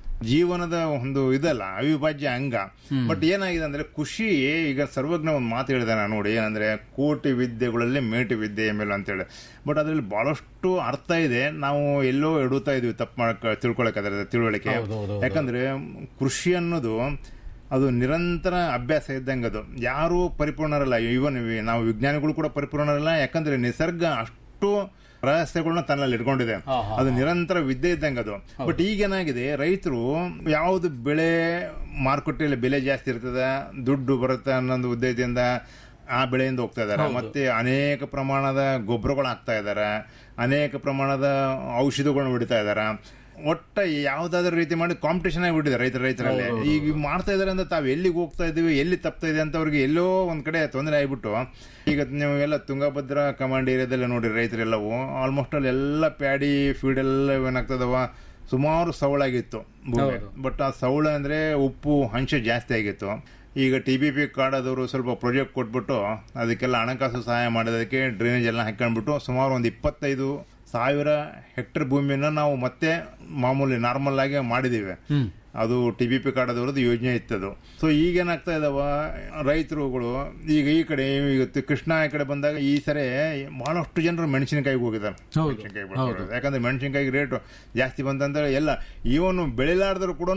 ಜೀವನದ ಒಂದು ಇದಲ್ಲ ಅವಿಭಾಜ್ಯ ಅಂಗ ಬಟ್ ಏನಾಗಿದೆ ಅಂದ್ರೆ ಖುಷಿ ಈಗ ಸರ್ವಜ್ಞ ಒಂದು ಮಾತು ಹೇಳಿದೆ ನಾನು ನೋಡಿ ಏನಂದ್ರೆ ಕೋಟಿ ವಿದ್ಯೆಗಳಲ್ಲಿ ಮೇಟಿ ವಿದ್ಯೆ ಮೇಲೆ ಅಂತೇಳಿ ಬಟ್ ಅದ್ರಲ್ಲಿ ಬಹಳಷ್ಟು ಅರ್ಥ ಇದೆ ನಾವು ಎಲ್ಲೋ ಎಡುತ್ತಾ ಇದೀವಿ ತಪ್ಪು ಮಾಡಕ್ ತಿಳ್ಕೊಳಕ್ ಅದರ ತಿಳುವಳಿಕೆ ಯಾಕಂದ್ರೆ ಕೃಷಿ ಅನ್ನೋದು ಅದು ನಿರಂತರ ಅಭ್ಯಾಸ ಇದ್ದಂಗೆ ಅದು ಯಾರೂ ಪರಿಪೂರ್ಣರಲ್ಲ ಇವನ್ ನಾವು ವಿಜ್ಞಾನಿಗಳು ಕೂಡ ಪರಿಪೂರ್ಣರಲ್ಲ ಯಾಕಂದ್ರೆ ನಿಸರ್ಗ ಅಷ್ಟು ರಹಸ್ಯಗಳನ್ನ ತನ್ನಲ್ಲಿ ಇಟ್ಕೊಂಡಿದೆ ಅದು ನಿರಂತರ ವಿದ್ಯೆ ಇದ್ದಂಗೆ ಅದು ಬಟ್ ಈಗೇನಾಗಿದೆ ರೈತರು ಯಾವ್ದು ಬೆಳೆ ಮಾರುಕಟ್ಟೆಯಲ್ಲಿ ಬೆಲೆ ಜಾಸ್ತಿ ಇರ್ತದೆ ದುಡ್ಡು ಬರುತ್ತೆ ಅನ್ನೋ ಉದ್ದೇಶದಿಂದ ಆ ಬೆಳೆಯಿಂದ ಹೋಗ್ತಾ ಇದಾರೆ ಮತ್ತೆ ಅನೇಕ ಪ್ರಮಾಣದ ಗೊಬ್ಬರಗಳು ಹಾಕ್ತಾ ಇದಾರೆ ಅನೇಕ ಪ್ರಮಾಣದ ಔಷಧಿಗಳನ್ನ ಹೊಡಿತಾ ಇದಾರೆ ಒಟ್ಟ ಯಾವ್ದಾದ್ರು ರೀತಿ ಮಾಡಿ ಕಾಂಪಿಟೇಷನ್ ಆಗಿಬಿಟ್ಟಿದೆ ರೈತರ ರೈತರಲ್ಲಿ ಈಗ ಮಾಡ್ತಾ ಇದಾರೆ ಅಂದ್ರೆ ತಾವ್ ಎಲ್ಲಿಗೆ ಹೋಗ್ತಾ ಇದೀವಿ ಎಲ್ಲಿ ತಪ್ತಾ ಇದೆ ಅಂತ ಅವ್ರಿಗೆ ಎಲ್ಲೋ ಒಂದ್ ಕಡೆ ತೊಂದರೆ ಆಗ್ಬಿಟ್ಟು ಈಗ ನೀವು ಎಲ್ಲ ತುಂಗಭದ್ರಾ ಕಮಾಂಡ್ ಏರಿಯಾದಲ್ಲ ನೋಡಿ ರೈತರೆಲ್ಲವೂ ಆಲ್ಮೋಸ್ಟ್ ಅಲ್ಲಿ ಎಲ್ಲ ಪ್ಯಾಡಿ ಫೀಡ್ ಎಲ್ಲ ಏನಾಗ್ತದವ ಸುಮಾರು ಸವಳಾಗಿತ್ತು ಭೂಮಿ ಬಟ್ ಆ ಸವಳ ಅಂದ್ರೆ ಉಪ್ಪು ಅಂಶ ಜಾಸ್ತಿ ಆಗಿತ್ತು ಈಗ ಟಿ ಬಿ ಪಿ ಕಾಡೋದವರು ಸ್ವಲ್ಪ ಪ್ರಾಜೆಕ್ಟ್ ಕೊಟ್ಬಿಟ್ಟು ಅದಕ್ಕೆಲ್ಲ ಹಣಕಾಸು ಸಹಾಯ ಮಾಡೋದಕ್ಕೆ ಡ್ರೈನೇಜ್ ಎಲ್ಲ ಹಾಕೊಂಡ್ಬಿಟ್ಟು ಸುಮಾರು ಒಂದು ಇಪ್ಪತ್ತೈದು ಸಾವಿರ ಹೆಕ್ಟರ್ ಭೂಮಿಯನ್ನು ನಾವು ಮತ್ತೆ ಮಾಮೂಲಿ ನಾರ್ಮಲ್ ಆಗಿ ಮಾಡಿದ್ದೀವಿ ಅದು ಟಿ ಬಿ ಪಿ ಕಾಡೋದವ್ರದ್ದು ಯೋಜನೆ ಇತ್ತದು ಸೊ ಈಗೇನಾಗ್ತಾ ಇದಾವ ರೈತರುಗಳು ಈಗ ಈ ಕಡೆ ಈಗ ತಿ- ಕೃಷ್ಣ ಈ ಕಡೆ ಬಂದಾಗ ಈ ಸರಿ ಬಹಳಷ್ಟು ಜನರು ಮೆಣಸಿನಕಾಯಿಗೆ ಹೋಗಿದ್ದಾರೆ ಮೆಣಸಿನಕಾಯಿ ಬೆಳ್ಕೊಳ್ಳೋರು. ಯಾಕಂದ್ರೆ ಮೆಣಸಿನಕಾಯಿ ರೇಟ್ ಜಾಸ್ತಿ ಬಂತಂದ್ರೆ ಎಲ್ಲ ಇವನು ಬೆಳಿಲಾರ್ದ್ರು ಕೂಡ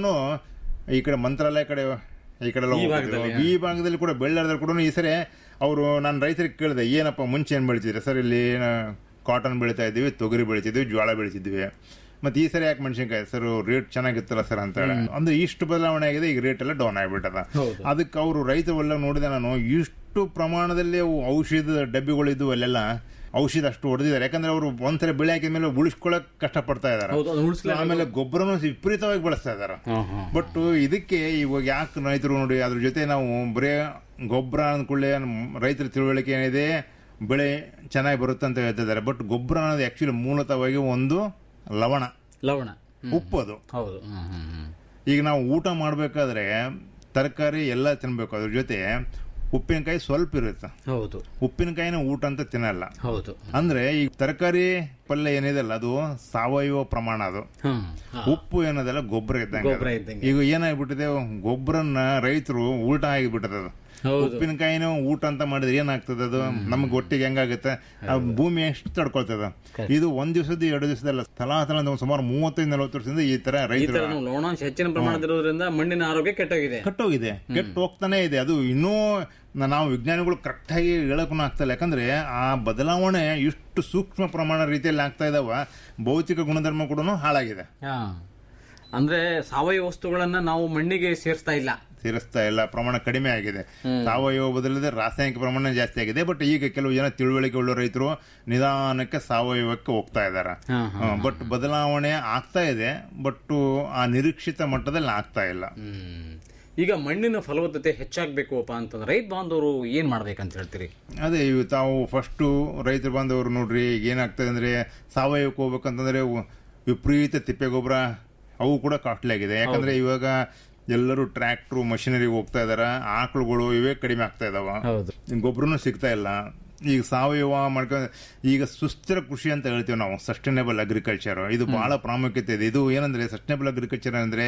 ಈ ಕಡೆ ಮಂತ್ರಾಲಯ ಕಡೆ ಈ ಕಡೆ ಎಲ್ಲ ಹೋಗ್ತಿದ್ರು. ಈ ಭಾಗದಲ್ಲಿ ಕೂಡ ಬೆಳ್ಳಾರ್ದ್ರು ಕೂಡ ಈ ಸರಿ ಅವರು ನಾನು ರೈತರಿಗೆ ಕೇಳಿದೆ ಏನಪ್ಪ ಮುಂಚೆ ಏನು ಬೆಳಿತಿದ್ರೆ ಸರ್ ಇಲ್ಲಿ ಕಾಟನ್ ಬೆಳಿತಾ ಇದ್ದೀವಿ ತೊಗರಿ ಬೆಳಿತಿದ್ವಿ ಜೋಳ ಬೆಳಿತಿದ್ವಿ ಮತ್ತೆ ಈ ಸರಿ ಯಾಕೆ ಮೆಣಸಿನಕಾಯಿ ಸರ್ ರೇಟ್ ಚೆನ್ನಾಗಿತ್ತಲ್ಲ ಸರ್ ಅಂತ ಹೇಳಿ ಅಂದ್ರೆ ಇಷ್ಟು ಬದಲಾವಣೆ ಆಗಿದೆ ಈಗ ರೇಟ್ ಎಲ್ಲ ಡೌನ್ ಆಗಿಬಿಟ್ಟದ ಅದಕ್ಕೆ ಅವರು ರೈತರೆಲ್ಲ ನೋಡಿದೆ ನಾನು ಇಷ್ಟು ಪ್ರಮಾಣದಲ್ಲಿ ಅವು ಔಷಧ ಡಬ್ಬಿಗಳಿದ್ದು ಅಲ್ಲೆಲ್ಲ ಔಷಧ ಅಷ್ಟು ಹೊಡೆದಿದ್ದಾರೆ ಯಾಕಂದ್ರೆ ಅವರು ಒಂದ್ಸರಿ ಬೆಳೆ ಹಾಕಿದ ಮೇಲೆ ಉಳಿಸ್ಕೊಳಕ್ ಕಷ್ಟಪಡ್ತಾ ಇದಾರೆ ಹೌದು, ಅದನ್ನ ಉಳಿಸ್ಲೇಬೇಕು. ಆಮೇಲೆ ಗೊಬ್ಬರನು ವಿಪರೀತವಾಗಿ ಬಳಸ್ತಾ ಇದಾರೆ ಬಟ್ ಇದಕ್ಕೆ ಇವಾಗ ಯಾಕೆ ರೈತರು ನೋಡಿ ಅದ್ರ ಜೊತೆ ನಾವು ಬರೇ ಗೊಬ್ಬರ ಅಂದ್ಕೊಳ್ಳೆ ರೈತರ ತಿಳುವಳಿಕೆ ಏನಿದೆ ಬೆಳೆ ಚೆನ್ನಾಗಿ ಬರುತ್ತೆ ಅಂತ ಹೇಳ್ತಿದ್ದಾರೆ ಬಟ್ ಗೊಬ್ಬರ ಅನ್ನೋದು ಆಕ್ಚುಲಿ ಮೂಲತಃವಾಗಿ ಒಂದು ಲವಣ ಲವಣ ಉಪ್ಪು ಅದು ಹೌದು ಹ್ಮ್, ಹ್ಮ್, ಹ್ಮ್. ಈಗ ನಾವು ಊಟ ಮಾಡಬೇಕಾದ್ರೆ ತರಕಾರಿ ಎಲ್ಲ ತಿನ್ಬೇಕು ಅದ್ರ ಜೊತೆ ಉಪ್ಪಿನಕಾಯಿ ಸ್ವಲ್ಪ ಇರುತ್ತೆ ಹೌದು ಉಪ್ಪಿನಕಾಯಿನ ಊಟ ಅಂತ ತಿನ್ನಲ್ಲ ಹೌದು ಅಂದ್ರೆ ಈ ತರಕಾರಿ ಪಲ್ಯ ಏನಿದೆಲ್ಲ ಅದು ಸಾವಯವ ಪ್ರಮಾಣ ಅದು ಹ್ಮ್ ಹಾ. ಉಪ್ಪು ಏನದಲ್ಲ ಗೊಬ್ಬರ ಇದ್ದಂಗೆ ಗೊಬ್ರ ಅದು. ಇದ್ದಂಗೆ. ಈಗ ಏನಾಗ್ಬಿಟ್ಟಿದೆ ಗೊಬ್ಬರನ್ನ ರೈತರು ಊಟ ಆಗಿಬಿಟ್ಟದ ಅದು ಹೌದು. ಉಪ್ಪಿನಕಾಯಿನ ಊಟ ಅಂತ ಮಾಡಿದ್ರೆ ಏನಾಗ್ತದೆ ಅದು ನಮ್ಗೆ ಒಟ್ಟಿಗೆ ಹೆಂಗಾಗುತ್ತೆ ಆ ಭೂಮಿ ಎಷ್ಟು ತಡ್ಕೊಳ್ತದ ಇದು ಒಂದ್ ದಿವಸದ ಎರಡು ದಿವಸದಲ್ಲ ತಲಾ ತಲಾ ಅಂತ ಒಂದ್ ಸುಮಾರು ಮೂವತ್ತೈದು ನಲವತ್ತು ವರ್ಷದಿಂದ ಈ ತರ ಈ ರೈತರು ತರ ನಾವು ಲವಣಾಂಶ ಹೆಚ್ಚಿನ ಪ್ರಮಾಣದಿರೋದ್ರಿಂದ ಮಣ್ಣಿನ ಆರೋಗ್ಯ ಕೆಟ್ಟೋಗಿದೆ ಕಟ್ಟೋಗಿದೆ ಕೆಟ್ಟು ಹೋಗ್ತಾನೆ ಇದೆ ಅದು ಇನ್ನೂ ನ- ನಾವು ವಿಜ್ಞಾನಿಗಳು ಕರೆಕ್ಟಾಗಿ ಹೇಳಕ್ಕೂ ಆಗ್ತಲ್ಲ ಯಾಕಂದ್ರೆ ಆ ಬದಲಾವಣೆ ಇಷ್ಟು ಸೂಕ್ಷ್ಮ ಪ್ರಮಾಣ ರೀತಿಯಲ್ಲಿ ಆಗ್ತಾ ಇದಾವ ಭೌತಿಕ ಗುಣಧರ್ಮ ಕೂಡ ಹಾಳಾಗಿದೆ ಹಾ. ಅಂದ್ರೆ ಸಾವಯವ ವಸ್ತುಗಳನ್ನ ನಾವು ಮಣ್ಣಿಗೆ ಸೇರಿಸ್ತಾ ಇಲ್ಲ ಸೇರಿಸ್ತಾ ಇಲ್ಲ ಪ್ರಮಾಣ ಕಡಿಮೆ ಆಗಿದೆ ಸಾವಯವ ಬದಲಿದೆ ರಾಸಾಯನಿಕ ಪ್ರಮಾಣ ಜಾಸ್ತಿ ಆಗಿದೆ ಬಟ್ ಈಗ ಕೆಲವು ಜನ ತಿಳುವಳಿಕೆ ಉಳ್ಳ ರೈತರು ನಿಧಾನಕ್ಕೆ ಸಾವಯವಕ್ಕೆ ಹೋಗ್ತಾ ಇದ್ದಾರೆ ಬಟ್ ಬದಲಾವಣೆ ಆಗ್ತಾ ಇದೆ ಬಟ್ ಆ ನಿರೀಕ್ಷಿತ ಮಟ್ಟದಲ್ಲಿ ಆಗ್ತಾ ಇಲ್ಲ ಹ್ಮ್. ಈಗ ಮಣ್ಣಿನ ಫಲವತ್ತತೆ ಹೆಚ್ಚಾಗಬೇಕು ಅಪ್ಪ ಅಂತಂದ್ರೆ ರೈತ ಬಾಂಧವರು ಏನ್ ಮಾಡ್ಬೇಕಂತ ಹೇಳ್ತೀರಿ ಅದೇ ಇವು ತಾವು ಫಸ್ಟು ರೈತರು ಬಂದವರು ನೋಡ್ರಿ ಈಗ ಏನಾಗ್ತದೆ ಅಂದ್ರೆ ಸಾವಯವಕ್ಕೆ ಹೋಗ್ಬೇಕಂತಂದ್ರೆ ವ- ವಿಪರೀತ ತಿಪ್ಪೆ ಗೊಬ್ಬರ ಅವು ಕೂಡ ಕಾಸ್ಟ್ಲಿ ಆಗಿದೆ ಯಾಕಂದ್ರೆ ಇವಾಗ ಎಲ್ಲರೂ ಟ್ರ್ಯಾಕ್ಟ್ರು ಮಷಿನರಿಗೆ ಹೋಗ್ತಾ ಇದಾರ ಆಕಳುಗಳು ಇವೇ ಕಡಿಮೆ ಆಗ್ತಾ ಇದಾವ ಹೌದು ಗೊಬ್ಬರನು ಸಿಗ್ತಾ ಇಲ್ಲ ಈಗ ಸಾವಯವ ಮಾಡ್ಕೊಂಡು ಈಗ ಸುಸ್ಥಿರ ಕೃಷಿ ಅಂತ ಹೇಳ್ತೀವಿ ನಾವು ಸಸ್ಟೈನೇಬಲ್ ಅಗ್ರಿಕಲ್ಚರ್ ಇದು ಬಹಳ ಪ್ರಾಮುಖ್ಯತೆ ಇದೆ ಇದು ಏನಂದ್ರೆ ಸಸ್ಟೈನೇಬಲ್ ಅಗ್ರಿಕಲ್ಚರ್ ಅಂದ್ರೆ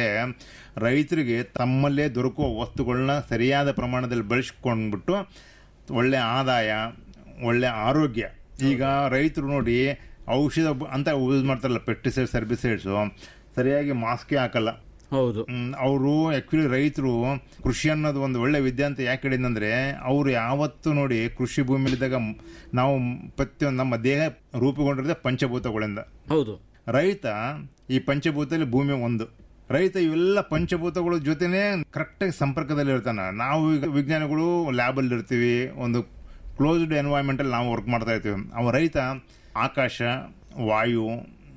ರೈತರಿಗೆ ತಮ್ಮಲ್ಲೇ ದೊರಕುವ ವಸ್ತುಗಳನ್ನ ಸರಿಯಾದ ಪ್ರಮಾಣದಲ್ಲಿ ಬಳಸ್ಕೊಂಡ್ಬಿಟ್ಟು ಒಳ್ಳೆ ಆದಾಯ ಒಳ್ಳೆ ಆರೋಗ್ಯ ಈಗ ರೈತರು ನೋಡಿ ಔಷಧ ಬ- ಅಂತ ಯೂಸ್ ಮಾಡ್ತಾರಲ್ಲ ಪೆಸ್ಟಿಸೈಡ್ಸ್ ಸರ್ಬಿಸೈಡ್ಸು ಸರಿಯಾಗಿ ಮಾಸ್ಕೇ ಹಾಕಲ್ಲ ಹೌದು ಅವರು ಆಕ್ಚುಲಿ ರೈತರು ಕೃಷಿ ಅನ್ನೋದು ಒಂದು ಒಳ್ಳೆ ವಿದ್ಯೆ ಅಂತ ಯಾಕೆ ಹೇಳಿದಂದ್ರೆ ಅವರು ಯಾವತ್ತು ನೋಡಿ ಕೃಷಿ ಭೂಮಿಲಿದ್ದಾಗ ಮ್- ನಾವು ಪ್ರತಿಯೊಂದು ನಮ್ಮ ದೇಹ ರೂಪುಗೊಂಡಿರೋದೇ ಪಂಚಭೂತಗಳಿಂದ ಹೌದು ರೈತ ಈ ಪಂಚಭೂತದಲ್ಲಿ ಭೂಮಿ ಒಂದು ರೈತ ಇವೆಲ್ಲ ಪಂಚಭೂತಗಳ ಜೊತೆನೆ ಕರೆಕ್ಟಾಗಿ ಸಂಪರ್ಕದಲ್ಲಿ ಇರ್ತಾನ ನಾವು ಈಗ ವಿಜ್ಞಾನಿಗಳು ಲ್ಯಾಬಲ್ಲಿ ಇರ್ತೀವಿ ಒಂದು ಕ್ಲೋಸ್ಡ್ ಎನ್ವೈರನ್ಮೆಂಟ್ ಅಲ್ಲಿ ನಾವು ವರ್ಕ್ ಮಾಡ್ತಾ ಇರ್ತೀವಿ ಅವ ರೈತ ಆಕಾಶ ವಾಯು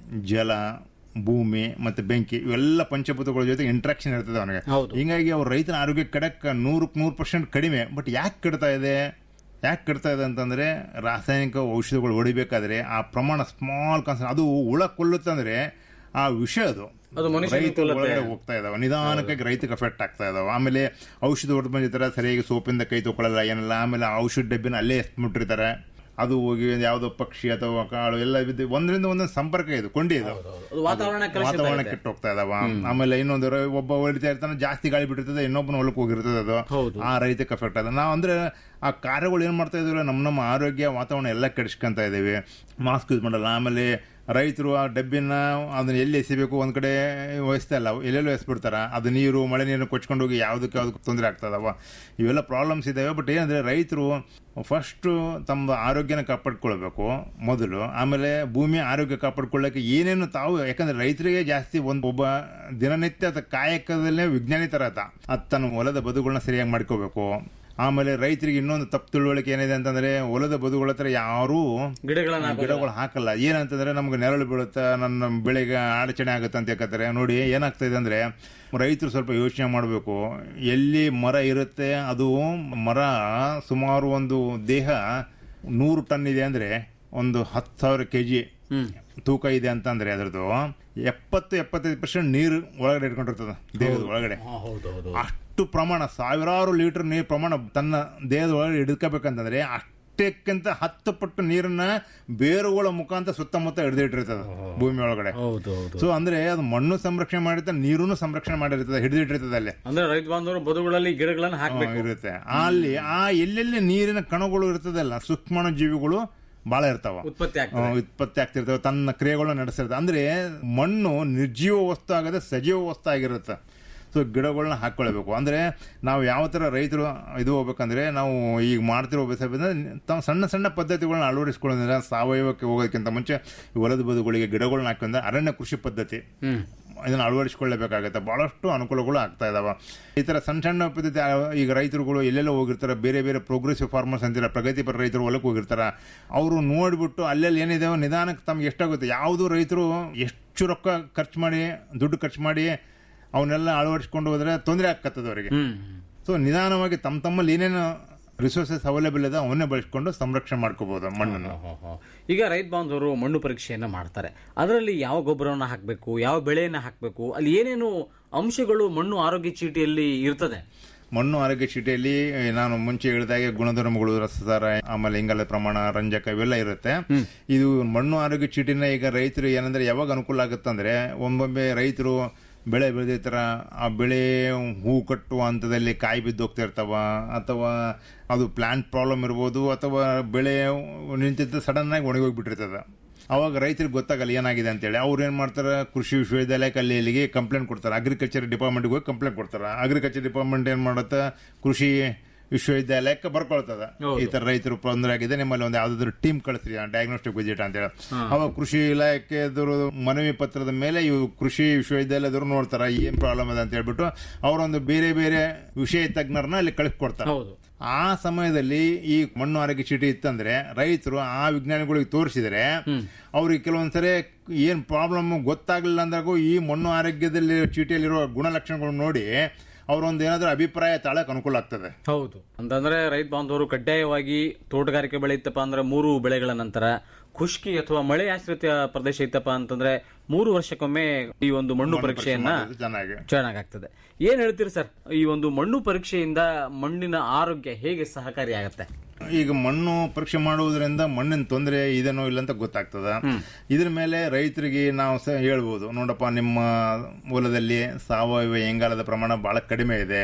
ಜಲ ಭೂಮಿ ಮತ್ತೆ ಬೆಂಕಿ ಇವೆಲ್ಲ ಪಂಚಭೂತಗಳ ಜೊತೆ ಇಂಟ್ರಾಕ್ಷನ್ ಇರ್ತದೆ ಅವನಿಗೆ ಹೌದು. ಹಿಂಗಾಗಿ ಅವ್ರ ರೈತನ ಆರೋಗ್ಯ ಕೆಡಕ್ ನೂರಕ್ಕೆ ನೂರು ಪರ್ಸೆಂಟ್ ಕಡಿಮೆ ಬಟ್ ಯಾಕೆ ಕೆಡ್ತಾ ಇದೆ ಯಾಕೆ ಕೆಡ್ತಾ ಇದೆ ಅಂತಂದ್ರೆ ರಾಸಾಯನಿಕ ಔಷಧಿಗಳು ಹೊಡಿಬೇಕಾದ್ರೆ ಆ ಪ್ರಮಾಣ ಸ್ಮಾಲ್ ಕಾನ್ಸನ್ ಅದು ಹುಳ ಕೊಲ್ಲುತ್ತಂದ್ರೆ ಆ ವಿಷ ಅದು ಅದು ಮನುಷ್ಯನಿಗೆ ರೈತ ಕೊಲ್ಲುತ್ತೆ. ಒಳಗಡೆ ಹೋಗ್ತಾ ಇದಾವ ನಿಧಾನಕ್ಕಾಗಿ ರೈತಕ್ಕೆ ಎಫೆಕ್ಟ್ ಆಗ್ತಾ ಇದಾವ ಆಮೇಲೆ ಔಷಧ ಹೊಡೆದು ಬಂದಿರ್ತಾರೆ ಸರಿಯಾಗಿ ಸೋಪಿಂದ ಕೈ ತಗೊಳ್ಳಲ್ಲ ಏನಲ್ಲ ಆಮೇಲೆ ಆ ಔಷಧ ಡಬ್ಬಿನ ಅಲ್ಲೇ ಎಸ್ಬಿಟ್ಟಿರ್ತಾರೆ ಅದು ಹೋಗಿ ಯಾವುದೋ ಪಕ್ಷಿ ಅಥವಾ ಕಾಳು ಎಲ್ಲ ಬಿದ್ದು ಒಂದರಿಂದ ಒಂದೊಂದು ಸಂಪರ್ಕ ಇದು ಕೊಂಡಿ ಇದು ಅದು ವಾತಾವರಣ ಕಲುಷಿತ ವಾತಾವರಣ ಇದೆ. ಕೆಟ್ಟು ಹೋಗ್ತಾ ಇದಾವ ಆಮೇಲೆ ಇನ್ನೊಂದು ರ- ಒಬ್ಬ ಹೊಡಿತಾ ಇರ್ತಾನೆ ಜಾಸ್ತಿ ಗಾಳಿ ಬಿಟ್ಟಿರ್ತದೆ ಇನ್ನೊಬ್ಬನ ಹೊಲಕ್ಕೆ ಹೋಗಿರ್ತದೆ ಅದು ಹೌದು. ಆ ರೈತಕ್ಕೆ ಎಫೆಕ್ಟ್ ಅದ ನಾವು ಅಂದ್ರೆ ಆ ಕಾರ್ಯಗಳು ಏನ್ ಮಾಡ್ತಾ ಇದೀವಿ ನಮ್ಮ ನಮ್ಮ ಆರೋಗ್ಯ ವಾತಾವರಣ ಎಲ್ಲ ಕೆಡಿಸ್ಕೊಂತ ಇದೀವಿ ಮಾಸ್ಕ್ ಯೂಸ್ ಮಾಡಲ್ಲ ಆಮೇಲೆ ರೈತರು ಆ ಡಬ್ಬಿನ ಅದನ್ನ ಎಲ್ಲಿ ಎಸಿಬೇಕು ಒಂದ್ ಕಡೆ ವಹಿಸ್ತಾ ಇಲ್ಲ ಎಲ್ಲೆಲ್ಲೋ ಎಸ್ಬಿಡ್ತಾರ ಅದು ನೀರು ಮಳೆ ನೀರು ಕೊಚ್ಕೊಂಡು ಹೋಗಿ ಯಾವ್ದಕ್ಕೆ ಯಾವ್ದಕ್ಕೆ ತೊಂದರೆ ಆಗ್ತದವ ಇವೆಲ್ಲ ಪ್ರಾಬ್ಲಮ್ಸ್ ಇದಾವೆ ಬಟ್ ಏನಂದ್ರೆ ರೈತರು ಫಸ್ಟ್ ತಮ್ಮ ಆರೋಗ್ಯನ ಕಾಪಾಡ್ಕೊಳ್ಬೇಕು ಮೊದಲು ಆಮೇಲೆ ಭೂಮಿ ಆರೋಗ್ಯ ಕಾಪಾಡ್ಕೊಳ್ಳಕ್ಕೆ ಏನೇನು ತಾವು ಯಾಕಂದ್ರೆ ರೈತರಿಗೆ ಜಾಸ್ತಿ ಒಂದು ಒಬ್ಬ ದಿನನಿತ್ಯ ಅದ ಕಾಯಕದಲ್ಲೇ ವಿಜ್ಞಾನಿ ತರ ಆತ ಅದ್ ತನ್ನ ಹೊಲದ ಬದುಗಳನ್ನ ಸರಿಯಾಗಿ ಮಾಡ್ಕೋಬೇಕು ಆಮೇಲೆ ರೈತರಿಗೆ ಇನ್ನೊಂದು ತಪ್ಪು ತಿಳುವಳಿಕೆ ಏನಿದೆ ಅಂತಂದ್ರೆ ಹೊಲದ ಬದುಗಳ ಹತ್ರ ಯಾರೂ ಗಿಡಗಳನ್ನ ಹಾಕೋದಿಲ್ಲ. ಗಿಡಗಳು ಹಾಕಲ್ಲ ಏನಂತಂದ್ರೆ ನಮ್ಗೆ ನೆರಳು ಬೀಳುತ್ತೆ ನನ್ನ ಬೆಳೆಗೆ ಅಡಚಣೆ ಆಗುತ್ತೆ ಅಂತ ಹೇಳ್ತಾರೆ ನೋಡಿ ಏನಾಗ್ತಾ ಇದೆ ಅಂದ್ರೆ ರೈತರು ಸ್ವಲ್ಪ ಯೋಚನೆ ಮಾಡಬೇಕು ಎಲ್ಲಿ ಮರ ಇರುತ್ತೆ ಅದು ಮರ ಸುಮಾರು ಒಂದು ದೇಹ ನೂರು ಟನ್ ಇದೆ ಅಂದ್ರೆ ಒಂದು ಹತ್ತು ಸಾವಿರ ಕೆ ಜಿ ತೂಕ ಇದೆ ಅಂತಂದ್ರೆ ಅದರದ್ದು ಎಪ್ಪತ್ತು ಎಪ್ಪತ್ತೈದು ಪರ್ಸೆಂಟ್ ನೀರು ಒಳಗಡೆ ಇಟ್ಕೊಂಡಿರ್ತದೆ ದೇಹದ ಒಳಗಡೆ ಹಾ, ಹೌದು ಹೌದು ಅಷ್ಟು ಅಷ್ಟು ಪ್ರಮಾಣ ಸಾವಿರಾರು ಲೀಟರ್ ನೀರು ಪ್ರಮಾಣ ತನ್ನ ದೇಹದ ಒಳಗೆ ಹಿಡ್ಕೋಬೇಕಂತಂದ್ರೆ ಅಷ್ಟಕ್ಕಿಂತ ಹತ್ತು ಪಟ್ಟು ನೀರನ್ನ ಬೇರುಗಳ ಮುಖಾಂತರ ಸುತ್ತಮುತ್ತ ಹಿಡಿದಿಟ್ಟಿರ್ತದೆ ಭೂಮಿ ಒಳಗಡೆ ಹೌದು ಹೌದು ಸೊ ಅಂದ್ರೆ ಅದು ಮಣ್ಣು ಸಂರಕ್ಷಣೆ ಮಾಡಿರ್ತದೆ ನೀರನ್ನು ಸಂರಕ್ಷಣೆ ಮಾಡಿರ್ತದೆ ಹಿಡಿದಿಟ್ಟಿರ್ತದೆ ಅಲ್ಲಿ ಅಂದ್ರೆ ರೈತ ಬಾಂಧವರು ಬದುಗಳಲ್ಲಿ ಗಿಡಗಳನ್ನ ಹಾಕ್ಬೇಕು ಹಾ, ಇರುತ್ತೆ ಅಲ್ಲಿ ಆ ಎಲ್ಲೆಲ್ಲಿ ನೀರಿನ ಕಣಗಳು ಇರ್ತದಲ್ಲ ಸೂಕ್ಷ್ಮಾಣು ಜೀವಿಗಳು ಬಹಳ ಇರ್ತಾವ ಉತ್ಪತ್ತಿ ಆ, ಆಗ್ತದೆ ಉತ್ಪತ್ತಿ ಆಗ್ತಿರ್ತವೆ ತನ್ನ ಕ್ರಿಯೆಗಳನ್ನ ನಡೆಸಿರ್ತದೆ ಅಂದ್ರೆ ಮಣ್ಣು ನಿರ್ಜೀವ ವಸ್ತು ಆಗದೆ ಸಜೀವ ವಸ್ತು ಆಗಿರುತ್ತೆ ಸೊ ಗಿಡಗಳನ್ನ ಹಾಕೊಳ್ಬೇಕು ಅಂದ್ರೆ ನಾವು ಯಾವ ತರ ರೈತರು ಇದು ಹೋಗ್ಬೇಕಂದ್ರೆ ನಾವು ಈಗ ಮಾಡ್ತಿರೋ ಬೇಸಾಯ ತಾವು ಸಣ್ಣ ಸಣ್ಣ ಪದ್ಧತಿಗಳನ್ನ ಅಳವಡಿಸ್ಕೊಳ್ಳೋದ್ರಿಂದ ಸಾವಯವಕ್ಕೆ ಹೋಗೋದಕ್ಕಿಂತ ಮುಂಚೆ ಈ ಹೊಲದ ಬದುಗಳಿಗೆ ಗಿಡಗಳನ್ನ ಹಾಕೊಂಡ್ರೆ ಅರಣ್ಯ ಕೃಷಿ ಪದ್ಧತಿ ಹ್ಮ್ ಇದನ್ನ ಅಳವಡಿಸಿಕೊಳ್ಳಬೇಕಾಗುತ್ತೆ ಬಹಳಷ್ಟು ಅನುಕೂಲಗಳು ಆಗ್ತಾ ಇದಾವ ಈ ತರ ಸಣ್ಣ ಸಣ್ಣ ಪದ್ಧತಿ ಆ, ಈಗ ರೈತರುಗಳು ಎಲ್ಲೆಲ್ಲ ಹೋಗಿರ್ತಾರೆ ಬೇರೆ ಬೇರೆ ಪ್ರೋಗ್ರೆಸಿವ್ ಫಾರ್ಮರ್ಸ್ ಅಂತೀರ ಪ್ರಗತಿಪರ ರೈತರು ಹೊಲಕ್ಕೆ ಹೋಗಿರ್ತಾರ ಅವರು ನೋಡ್ಬಿಟ್ಟು ಅಲ್ಲೆಲ್ಲಿ ಏನಿದೆ ನಿಧಾನಕ್ಕೆ ತಮ್ಗೆ ಎಷ್ಟಾಗುತ್ತೆ ಯಾವುದು ರೈತರು ಎಷ್ಟು ರೊಕ್ಕ ಖರ್ಚು ಮಾಡಿ ದುಡ್ಡು ಖರ್ಚು ಮಾಡಿ ಅವನ್ನೆಲ್ಲ ಅಳವಡಿಸ್ಕೊಂಡು ಹೋದ್ರೆ ತೊಂದರೆ ಆಗ್ತದೆ ಅವರಿಗೆ ಹ್ಮ್ ಸೊ ನಿಧಾನವಾಗಿ ತಮ್ಮ ತಮ್ಮಲ್ಲಿ ಏನೇನು ರಿಸೋರ್ಸಸ್ ಅವೈಲೇಬಲ್ ಇದೆ ಅವನ್ನೇ ಬಳಸ್ಕೊಂಡು ಸಂರಕ್ಷಣೆ ಮಾಡ್ಕೋಬಹುದು ಮಣ್ಣನ್ನು ಹೋ, ಹೋ. ಈಗ ರೈತ ಬಾಂಧವರು ಮಣ್ಣು ಪರೀಕ್ಷೆಯನ್ನ ಮಾಡ್ತಾರೆ ಅದರಲ್ಲಿ ಯಾವ ಗೊಬ್ಬರವನ್ನ ಹಾಕಬೇಕು ಯಾವ ಬೆಳೆಯನ್ನ ಹಾಕಬೇಕು ಅಲ್ಲಿ ಏನೇನು ಅಂಶಗಳು ಮಣ್ಣು ಆರೋಗ್ಯ ಚೀಟಿಯಲ್ಲಿ ಇರ್ತದೆ ಮಣ್ಣು ಆರೋಗ್ಯ ಚೀಟಿಯಲ್ಲಿ ನಾನು ಮುಂಚೆ ಹೇಳಿದಾಗೆ ಗುಣಧರ್ಮಗಳು ರಸಸಾರ ಆಮೇಲೆ ಇಂಗಾಲ ಪ್ರಮಾಣ ರಂಜಕ ಇವೆಲ್ಲ ಇರುತ್ತೆ ಇದು ಮಣ್ಣು ಆರೋಗ್ಯ ಚೀಟಿನ ಈಗ ರೈತರು ಏನಂದ್ರೆ ಯಾವಾಗ ಅನುಕೂಲ ಆಗುತ್ತಂದ್ರೆ ಒಮ್ಮೊಮ್ಮೆ ರೈತರು ಬೆಳೆ ಬೆಳೆದಿರ್ತಾರ ಆ ಬೆಳೆ ಹೂ ಕಟ್ಟುವ ಹಂತದಲ್ಲಿ ಕಾಯಿ ಬಿದ್ದು ಹೋಗ್ತಾ ಇರ್ತಾವ ಅಥವಾ ಅದು ಪ್ಲಾಂಟ್ ಪ್ರಾಬ್ಲಮ್ ಇರ್ಬೋದು ಅಥವಾ ಬೆಳೆ ನಿಂತಿದ್ದ ಸಡನ್ ಆಗಿ ಒಣಗೋಗ್ಬಿಟ್ಟಿರ್ತದ ಅವಾಗ ರೈತರಿಗೆ ಗೊತ್ತಾಗಲ್ಲ ಏನಾಗಿದೆ ಅಂತೇಳಿ ಅವ್ರು ಏನ್ ಮಾಡ್ತಾರೆ ಕೃಷಿ ವಿಶ್ವವಿದ್ಯಾಲಯಕ್ಕೆ ಅಲ್ಲಿ ಇಲ್ಲಿಗೆ ಕಂಪ್ಲೇಂಟ್ ಕೊಡ್ತಾರೆ ಅಗ್ರಿಕಲ್ಚರ್ ಡಿಪಾರ್ಟ್ಮೆಂಟ್ಗೆ ಹೋಗಿ ಕಂಪ್ಲೇಂಟ್ ಕೊಡ್ತಾರೆ ಅಗ್ರಿಕಲ್ಚರ್ ಡಿಪಾರ್ಟ್ಮೆಂಟ್ ಏನ್ ಮಾಡುತ್ತೆ ಕೃಷಿ ವಿಶ್ವವಿದ್ಯಾಲಯಕ್ಕೆ ಬರ್ಕೊಳ್ತದ ಈ ತರ ರೈತರು ತೊಂದರೆ ಆಗಿದೆ ನಿಮ್ಮಲ್ಲಿ ಒಂದು ಯಾವ್ದಾದ್ರು ಟೀಮ್ ಕಳಿಸ್ರಿ ಡಯಾಗ್ನೋಸ್ಟಿಕ್ ವಿಸಿಟ್ ಅಂತ ಹೇಳಿ ಅವಾಗ ಕೃಷಿ ಇಲಾಖೆದವರು ಮನವಿ ಪತ್ರದ ಮೇಲೆ ಇವು ಕೃಷಿ ವಿಶ್ವವಿದ್ಯಾಲಯದವರು ನೋಡ್ತಾರ ಏನ್ ಪ್ರಾಬ್ಲಮ್ ಇದೆ ಅಂತ ಹೇಳ್ಬಿಟ್ಟು ಅವರೊಂದು ಬೇರೆ ಬೇರೆ ವಿಷಯ ತಜ್ಞರನ್ನ ಅಲ್ಲಿ ಕಳಿಸ್ಕೊಡ್ತಾರೆ ಹೌದು ಆ ಸಮಯದಲ್ಲಿ ಈ ಮಣ್ಣು ಆರೋಗ್ಯ ಚೀಟಿ ಇತ್ತಂದ್ರೆ ರೈತರು ಆ ವಿಜ್ಞಾನಿಗಳಿಗೆ ತೋರಿಸಿದ್ರೆ ಅವ್ರಿಗೆ ಕೆಲವೊಂದ್ಸರಿ ಏನ್ ಪ್ರಾಬ್ಲಮ್ ಗೊತ್ತಾಗ್ಲಿಲ್ಲ ಅಂದಾಗೂ ಈ ಮಣ್ಣು ಆರೋಗ್ಯದಲ್ಲಿ ಚೀಟಿಯಲ್ಲಿರೋ ಗುಣಲಕ್ಷಣಗಳು ನೋಡಿ ಅವರೊಂದು ಏನಾದ್ರೂ ಅಭಿಪ್ರಾಯ ತಾಳಕ್ ಅನುಕೂಲ ಆಗ್ತದೆ ಹೌದು ಅಂತಂದ್ರೆ ರೈತ ಬಾಂಧವರು ಕಡ್ಡಾಯವಾಗಿ ತೋಟಗಾರಿಕೆ ಬೆಳೆ ಇತ್ತಪ್ಪ ಅಂದ್ರೆ ಮೂರು ಬೆಳೆಗಳ ನಂತರ ಖುಷ್ಕಿ ಅಥವಾ ಮಳೆ ಆಶ್ರಿತ ಪ್ರದೇಶ ಇತ್ತಪ್ಪ ಅಂತಂದ್ರೆ ಮೂರು ವರ್ಷಕ್ಕೊಮ್ಮೆ ಈ ಒಂದು ಮಣ್ಣು ಪರೀಕ್ಷೆಯನ್ನ ಮಾಡೋದು ಚೆನ್ನಾಗಿ ಚೆನ್ನಾಗಾಗ್ತದೆ ಏನ್ ಹೇಳ್ತೀರಿ ಸರ್ ಈ ಒಂದು ಮಣ್ಣು ಪರೀಕ್ಷೆಯಿಂದ ಮಣ್ಣಿನ ಆರೋಗ್ಯ ಹೇಗೆ ಸಹಕಾರಿಯಾಗತ್ತೆ ಈಗ ಮಣ್ಣು ಪರೀಕ್ಷೆ ಮಾಡುವುದರಿಂದ ಮಣ್ಣಿನ ತೊಂದರೆ ಇದೇನೋ ಇಲ್ಲ ಅಂತ ಗೊತ್ತಾಗ್ತದ ಇದ್ರ ಮೇಲೆ ರೈತರಿಗೆ ನಾವು ಸಹ ಹೇಳ್ಬೋದು ನೋಡಪ್ಪ ನಿಮ್ಮ ಹೊಲದಲ್ಲಿ ಸಾವಯವ ಇಂಗಾಲದ ಪ್ರಮಾಣ ಬಹಳ ಕಡಿಮೆ ಇದೆ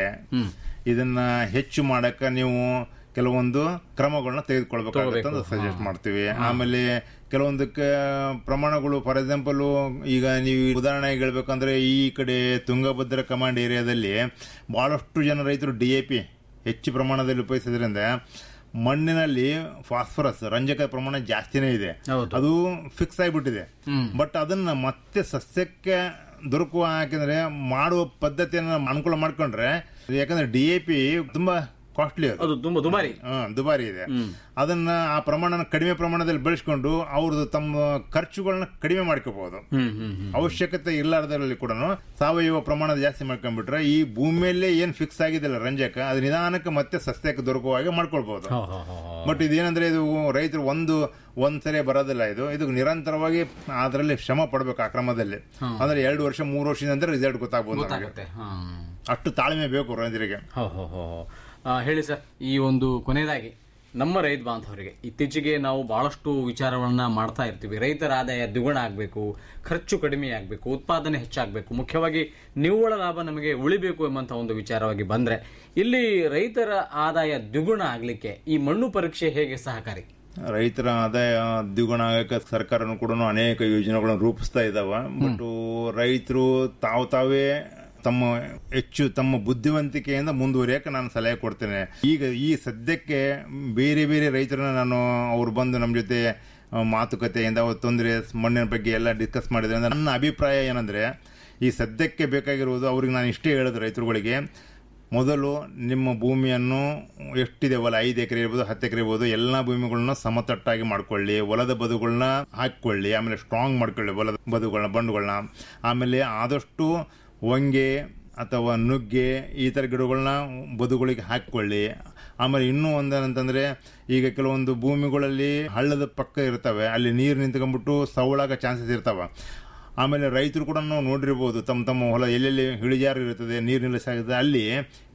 ಇದನ್ನ ಹೆಚ್ಚು ಮಾಡಕ್ಕ ನೀವು ಕೆಲವೊಂದು ಕ್ರಮಗಳನ್ನ ತೆಗೆದುಕೊಳ್ಬೇಕಾಗುತ್ತೆ ಅಂತ ಸಜೆಸ್ಟ್ ಮಾಡ್ತೀವಿ ಆಮೇಲೆ ಕೆಲವೊಂದಕ್ಕೆ ಪ್ರಮಾಣಗಳು ಫಾರ್ ಎಕ್ಸಾಂಪಲ್ ಈಗ ನೀವು ಉದಾಹರಣೆಗೆ ಹೇಳ್ಬೇಕಂದ್ರೆ ಈ ಕಡೆ ತುಂಗಭದ್ರಾ ಕಮಾಂಡ್ ಏರಿಯಾದಲ್ಲಿ ಬಹಳಷ್ಟು ಜನ ರೈತರು ಡಿ ಎ ಪಿ ಹೆಚ್ಚು ಪ್ರಮಾಣದಲ್ಲಿ ಉಪಯೋಗಿಸೋದ್ರಿಂದ ಮಣ್ಣಿನಲ್ಲಿ ಫಾಸ್ಫರಸ್ ರಂಜಕ ಪ್ರಮಾಣ ಜಾಸ್ತಿನೇ ಇದೆ ಹೌದು. ಅದು ಫಿಕ್ಸ್ ಆಗಿಬಿಟ್ಟಿದೆ ಬಟ್ ಅದನ್ನ ಮತ್ತೆ ಸಸ್ಯಕ್ಕೆ ದೊರಕುವ ಯಾಕೆಂದ್ರೆ ಮಾಡುವ ಪದ್ಧತಿಯನ್ನ ಅನುಕೂಲ ಮಾಡ್ಕೊಂಡ್ರೆ ಯಾಕಂದ್ರೆ ಡಿ ಎ ಪಿ ತುಂಬಾ ಕಾಸ್ಟ್ಲಿ ಅದು ಅದು ತುಂಬಾ ದುಬಾರಿ ಹಾ, ದುಬಾರಿ ಇದೆ ಅದನ್ನ ಆ ಪ್ರಮಾಣನ ಕಡಿಮೆ ಪ್ರಮಾಣದಲ್ಲಿ ಬೆಳೆಸ್ಕೊಂಡು ಅವ್ರದ್ದು ತಮ್ಮ ಖರ್ಚುಗಳನ್ನ ಕಡಿಮೆ ಮಾಡ್ಕೋಬಹುದು ಹ್ಮ್ ಹ್ಮ್ ಹ್ಮ್ ಅವಶ್ಯಕತೆ ಇಲ್ಲಾರ್ದರಲ್ಲಿ ಕೂಡ ಸಾವಯವ ಪ್ರಮಾಣ ಜಾಸ್ತಿ ಮಾಡ್ಕೊಂಡ್ಬಿಟ್ರೆ ಈ ಭೂಮಿಯಲ್ಲೇ ಏನ್ ಫಿಕ್ಸ್ ಆಗಿದೆಲ್ಲ ರಂಜಕ ಅದು ನಿಧಾನಕ್ಕೆ ಮತ್ತೆ ಸಸ್ಯಕ್ಕೆ ದೊರಕುವ ಹಾಗೆ ಮಾಡ್ಕೊಳ್ಬಹುದು ಹೋ, ಹೋ, ಹೋ, ಹೋ. ಬಟ್ ಇದೇನಂದ್ರೆ ಇದು ರೈತರು ಒಂದು ಒಂದ್ಸರಿ ಬರೋದಿಲ್ಲ ಇದು ಇದು ನಿರಂತರವಾಗಿ ಅದರಲ್ಲಿ ಶ್ರಮ ಪಡ್ಬೇಕು ಆ ಕ್ರಮದಲ್ಲಿ ಅಂದ್ರೆ ಎರಡು ವರ್ಷ ಮೂರು ವರ್ಷದ ನಂತರ ರಿಸಲ್ಟ್ ಗೊತ್ತಾಗ್ಬೋದು ನಮಗೆ ಗೊತ್ತಾಗುತ್ತೆ ಹ್ಮ್. ಅಷ್ಟು ತಾಳ್ಮೆ ಬೇಕು ರೈತರಿಗೆ ಹೋ, ಹೋ, ಹೋ, ಹೋ. ಆ, ಹೇಳಿ ಸರ್ ಈ ಒಂದು ಕೊನೆಯದಾಗಿ ನಮ್ಮ ರೈತ ಬಾಂಧವರಿಗೆ ಇತ್ತೀಚೆಗೆ ನಾವು ಬಹಳಷ್ಟು ವಿಚಾರಗಳನ್ನ ಮಾಡ್ತಾ ಇರ್ತೀವಿ ರೈತರ ಆದಾಯ ದ್ವಿಗುಣ ಆಗಬೇಕು ಖರ್ಚು ಕಡಿಮೆ ಆಗಬೇಕು ಉತ್ಪಾದನೆ ಹೆಚ್ಚಾಗಬೇಕು ಮುಖ್ಯವಾಗಿ ನಿವ್ವಳ ಲಾಭ ನಮಗೆ ಉಳಿಬೇಕು ಎಂಬಂತ ಒಂದು ವಿಚಾರವಾಗಿ ಬಂದ್ರೆ ಇಲ್ಲಿ ರೈತರ ಆದಾಯ ದ್ವಿಗುಣ ಆಗ್ಲಿಕ್ಕೆ ಈ ಮಣ್ಣು ಪರೀಕ್ಷೆ ಹೇಗೆ ಸಹಕಾರಿ ರೈತರ ಆದಾಯ ದ್ವಿಗುಣ ಆಗಕ್ಕೆ ಸರ್ಕಾರನು ಕೂಡ ಅನೇಕ ಯೋಜನೆಗಳನ್ನು ರೂಪಿಸ್ತಾ ಇದಾವ ಬಟ್ ರೈತರು ತಾವು ತಾವೇ ತಮ್ಮ ಹೆಚ್ಚು ತಮ್ಮ ಬುದ್ಧಿವಂತಿಕೆಯಿಂದ ಮುಂದುವರಿಯಕ್ಕೆ ನಾನು ಸಲಹೆ ಕೊಡ್ತೇನೆ ಈಗ ಈ ಸದ್ಯಕ್ಕೆ ಬೇರೆ ಬೇರೆ ರೈತರನ್ನ ನಾನು ಅವ್ರು ಬಂದು ನಮ್ಮ ಜೊತೆ ಆ, ಮಾತುಕತೆಯಿಂದ ಅವ್ರ ತೊಂದರೆ ಮಣ್ಣಿನ ಬಗ್ಗೆ ಎಲ್ಲ ಡಿಸ್ಕಸ್ ಮಾಡಿದ್ರೆ ನನ್ನ ಅಭಿಪ್ರಾಯ ಏನಂದ್ರೆ ಈ ಸದ್ಯಕ್ಕೆ ಬೇಕಾಗಿರುವುದು ಅವ್ರಿಗೆ ನಾನು ಇಷ್ಟೇ ಹೇಳೋದು ರೈತರುಗಳಿಗೆ ಮೊದಲು ನಿಮ್ಮ ಭೂಮಿಯನ್ನು ಎಷ್ಟಿದೆ ಹೊಲ ಐದು ಎಕರೆ ಇರ್ಬೋದು ಹತ್ತು ಎಕರೆ ಇರ್ಬೋದು ಎಲ್ಲ ಭೂಮಿಗಳನ್ನ ಸಮತಟ್ಟಾಗಿ ಮಾಡ್ಕೊಳ್ಳಿ ಹೊಲದ ಬದುಗಳನ್ನ ಹಾಕೊಳ್ಳಿ ಆಮೇಲೆ ಸ್ಟ್ರಾಂಗ್ ಮಾಡ್ಕೊಳ್ಳಿ ಹೊಲದ ಬದುಗಳನ್ನ ಬಂಡುಗಳನ್ನ ಆಮೇಲೆ ಆದಷ್ಟು ಹೊಂಗೆ ಅಥವಾ ನುಗ್ಗೆ ಈ ಥರ ಗಿಡಗಳನ್ನ ಬದುಗಳಿಗೆ ಹಾಕಿಕೊಳ್ಳಿ ಆಮೇಲೆ ಇನ್ನೂ ಒಂದೇನಂತಂದ್ರೆ ಈಗ ಕೆಲವೊಂದು ಭೂಮಿಗಳಲ್ಲಿ ಹಳ್ಳದ ಪಕ್ಕ ಇರ್ತವೆ ಅಲ್ಲಿ ನೀರು ನಿಂತ್ಕೊಂಡ್ಬಿಟ್ಟು ಸವಳಾಗ ಚಾನ್ಸಸ್ ಇರ್ತಾವ ಆಮೇಲೆ ರೈತರು ಕೂಡ ನಾವು ನೋಡಿರ್ಬೋದು ತಮ್ಮ ತಮ್ಮ ಹೊಲ ಎಲ್ಲೆಲ್ಲಿ ಇಳಿಜಾರು ಇರ್ತದೆ ನೀರು ನಿಲ್ಲಿಸಾಗುತ್ತೆ ಅಲ್ಲಿ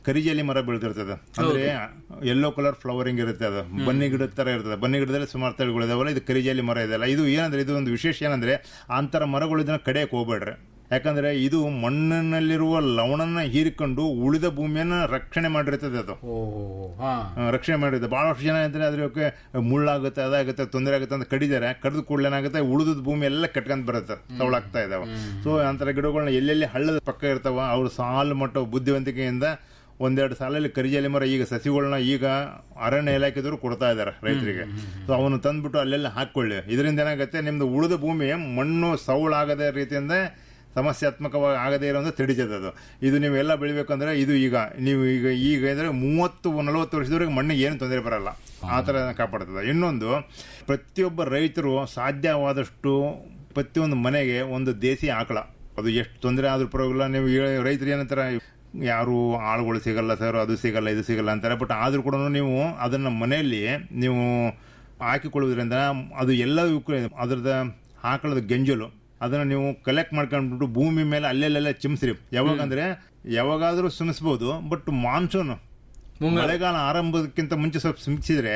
ಕರಿಜಲಿ ಮರ ಬೆಳೆದಿರ್ತದೆ ಅಂದ್ರೆ ಯೆಲ್ಲೋ ಕಲರ್ ಫ್ಲವರಿಂಗ್ ಇರುತ್ತೆ ಅದು ಬನ್ನಿ ಗಿಡದ ತರ ಇರ್ತದೆ ಬನ್ನಿ ಗಿಡದಲ್ಲಿ ಸುಮಾರು ತಳಿಗಳು ಇದಾವಲ್ಲ ಇದು ಕರಿಜಲಿ ಮರ ಇದೆಲ್ಲ ಇದು ಏನಂದ್ರೆ ಇದು ಒಂದು ವಿಶೇಷ ಏನಂದ್ರೆ ಅಂತರ ಮರಗಳು ಇದನ್ನ ಕಡೆಯಕ್ಕೆ ಹೋಗ್ಬೇಡ್ರಿ ಯಾಕಂದ್ರೆ ಇದು ಮಣ್ಣಿನಲ್ಲಿರುವ ಲವಣನ ಹೀರಿಕೊಂಡು ಉಳಿದ ಭೂಮಿಯನ್ನ ರಕ್ಷಣೆ ಮಾಡಿರ್ತದೆ ಅದು ಓ ಹಾ ಆ, ರಕ್ಷಣೆ ಮಾಡಿರುತ್ತೆ ಬಹಳಷ್ಟು ಜನ ಇದ್ರೆ ಅದಕ್ಕೆ ಮುಳ್ಳಾಗುತ್ತೆ ಅದಾಗುತ್ತೆ ತೊಂದರೆ ಆಗುತ್ತೆ ಅಂತ ಕಡಿದಾರೆ ಕಡಿದ ಕೂಡಲೇ ಏನಾಗುತ್ತೆ ಉಳಿದ ಭೂಮಿ ಎಲ್ಲ ಕಟ್ಕೊಂಡ್ ಬರುತ್ತೆ ತವಳಾಗ್ತಾ ಇದಾವೆ ಸೊ ಅಂತರ ಗಿಡಗಳನ್ನ ಎಲ್ಲೆಲ್ಲಿ ಹಳ್ಳದ ಪಕ್ಕ ಇರ್ತಾವ ಅವ್ರು ಸಾಲು ಮಟ್ಟ ಬುದ್ಧಿವಂತಿಕೆಯಿಂದ ಒಂದೆರಡು ಸಾಲಲ್ಲಿ ಕರಿಜಾಲಿ ಮರ ಈಗ ಸಸಿಗಳನ್ನ ಈಗ ಅರಣ್ಯ ಇಲಾಖೆದವರು ಕೊಡ್ತಾ ಇದ್ದಾರೆ ರೈತರಿಗೆ ಸೊ ಅವನು ತಂದ್ಬಿಟ್ಟು ಅಲ್ಲೆಲ್ಲ ಹಾಕೊಳ್ಳಿ ಇದರಿಂದ ಏನಾಗುತ್ತೆ ನಿಮ್ದು ಉಳಿದ ಭೂಮಿ ಮಣ್ಣು ಸೌಳಾಗದ ರೀತಿಯಿಂದ ಸಮಸ್ಯಾತ್ಮಕವಾಗಿ ಆಗದೇ ಇರೋಂಥ ತಡಿತದೆ ಅದು ಇದು ನೀವೆಲ್ಲ ಬೆಳಿಬೇಕಂದ್ರೆ ಇದು ಈಗ ನೀವು ಈಗ ಈಗ ಅಂದ್ರೆ ಮೂವತ್ತು ನಲವತ್ತು ವರ್ಷದವರೆಗೆ ಮಣ್ಣಿಗೆ ಏನು ತೊಂದರೆ ಬರಲ್ಲ ಆ ಥರ ಕಾಪಾಡ್ತದೆ ಇನ್ನೊಂದು ಪ್ರತಿಯೊಬ್ಬ ರೈತರು ಸಾಧ್ಯವಾದಷ್ಟು ಪ್ರತಿಯೊಂದು ಮನೆಗೆ ಒಂದು ದೇಸಿ ಆಕಳ ಅದು ಎಷ್ಟು ತೊಂದರೆ ಆದ್ರೂ ಪರವಾಗಿಲ್ಲ ನೀವು ಹೇಳಿ- ರೈತರು ಏನಂತಾರೆ ಯಾರು ಆಳುಗಳು ಸಿಗಲ್ಲ ಸರ್ ಅದು ಸಿಗಲ್ಲ ಇದು ಸಿಗಲ್ಲ ಅಂತಾರೆ ಬಟ್ ಆದ್ರೂ ಕೂಡ ನೀವು ಅದನ್ನ ಮನೆಯಲ್ಲಿ ನೀವು ಹಾಕಿಕೊಳ್ಳೋದ್ರಿಂದ ಅದು ಎಲ್ಲ ಅದರದ ಆಕಳದ ಗೆಂಜಲು ಅದನ್ನ ನೀವು ಕಲೆಕ್ಟ್ ಮಾಡ್ಕೊಂಡ್ಬಿಟ್ಟು ಭೂಮಿ ಮೇಲೆ ಅಲ್ಲೆಲ್ಲೆಲ್ಲ ಚಿಮ್ಸ್ರಿ ಯಾವಾಗಂದ್ರೆ ಯಾವಾಗಾದ್ರೂ ಸುಮಿಸ್ಬೋದು ಬಟ್ ಮಾನ್ಸೂನ್ ಮಳೆಗಾಲ ಆರಂಭಕ್ಕಿಂತ ಮುಂಚೆ ಸ್ವಲ್ಪ ಸಿಮಿಸಿದ್ರೆ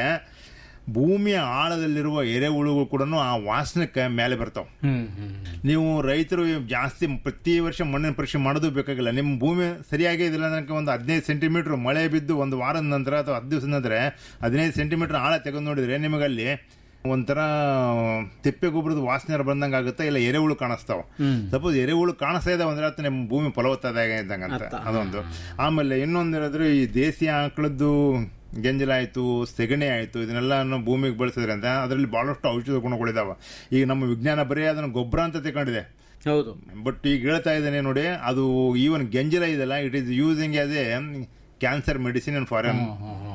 ಭೂಮಿಯ ಆಳದಲ್ಲಿರುವ ಎರೆಹುಳುಗಳು ಕೂಡ ಆ ವಾಸನಕ್ಕೆ ಮೇಲೆ ಬರ್ತಾವೆ ಹ್ಮ್ ಹ್ಮ್ ನೀವು ರೈತರು ಜಾಸ್ತಿ ಪ್ರತಿ ವರ್ಷ ಮಣ್ಣಿನ ಪರೀಕ್ಷೆ ಮಾಡೋದು ಬೇಕಾಗಿಲ್ಲ ನಿಮ್ಮ ಭೂಮಿ ಸರಿಯಾಗಿ ಇದಿಲ್ಲ ಅಂದ್ರೆ ಒಂದು ಹದಿನೈದು ಸೆಂಟಿಮೀಟರ್ ಮಳೆ ಬಿದ್ದು ಒಂದು ವಾರದ ನಂತರ ಅಥವಾ ಹತ್ತು ದಿವಸದ ನಂತರ ಹದಿನೈದು ಸೆಂಟಿಮೀಟರ್ ಆಳ ತೆಗೆದು ನೋಡಿದ್ರೆ ನಿಮಗಲ್ಲಿ ಒಂಥರ ತಿಪ್ಪೆ ಗೊಬ್ಬರದ ವಾಸನೆ ಬಂದಂಗೆ ಆಗುತ್ತೆ ಇಲ್ಲ ಎರೆಹುಳು ಕಾಣಿಸ್ತಾವ ಸಪೋಸ್ ಎರೆಹುಳು ಕಾಣಿಸ್ತಾ ಇದಾವೆ ಅಂದ್ರೆ ಅದು ನಿಮ್ಮ ಭೂಮಿ ಫಲವತ್ತಾದಾಗ ಇದ್ದಂಗಂತ ಅದೊಂದು ಆಮೇಲೆ ಇನ್ನೊಂದು ಹೇಳಿದ್ರೆ ಈ ದೇಸಿ ಆಕಳದ್ದು ಗೆಂಜಲಾಯ್ತು ಸೆಗಣಿ ಆಯ್ತು ಇದನ್ನೆಲ್ಲ ಭೂಮಿಗೆ ಬಳಸಿದ್ರಿಂದ ಅದರಲ್ಲಿ ಬಹಳಷ್ಟು ಔಷಧ ಗುಣಗಳಿದಾವ ಈಗ ನಮ್ಮ ವಿಜ್ಞಾನ ಬರೀ ಅದನ್ನು ಗೊಬ್ಬರ ಅಂತ ತಿಳ್ಕೊಂಡಿದೆ ಹೌದು ಬಟ್ ಈಗ ಹೇಳ್ತಾ ಇದ್ದೇನೆ ನೋಡಿ ಅದು ಈವನ್ ಗೆಂಜಲ ಇದೆಲ್ಲ it is using as a cancer medicine and foreign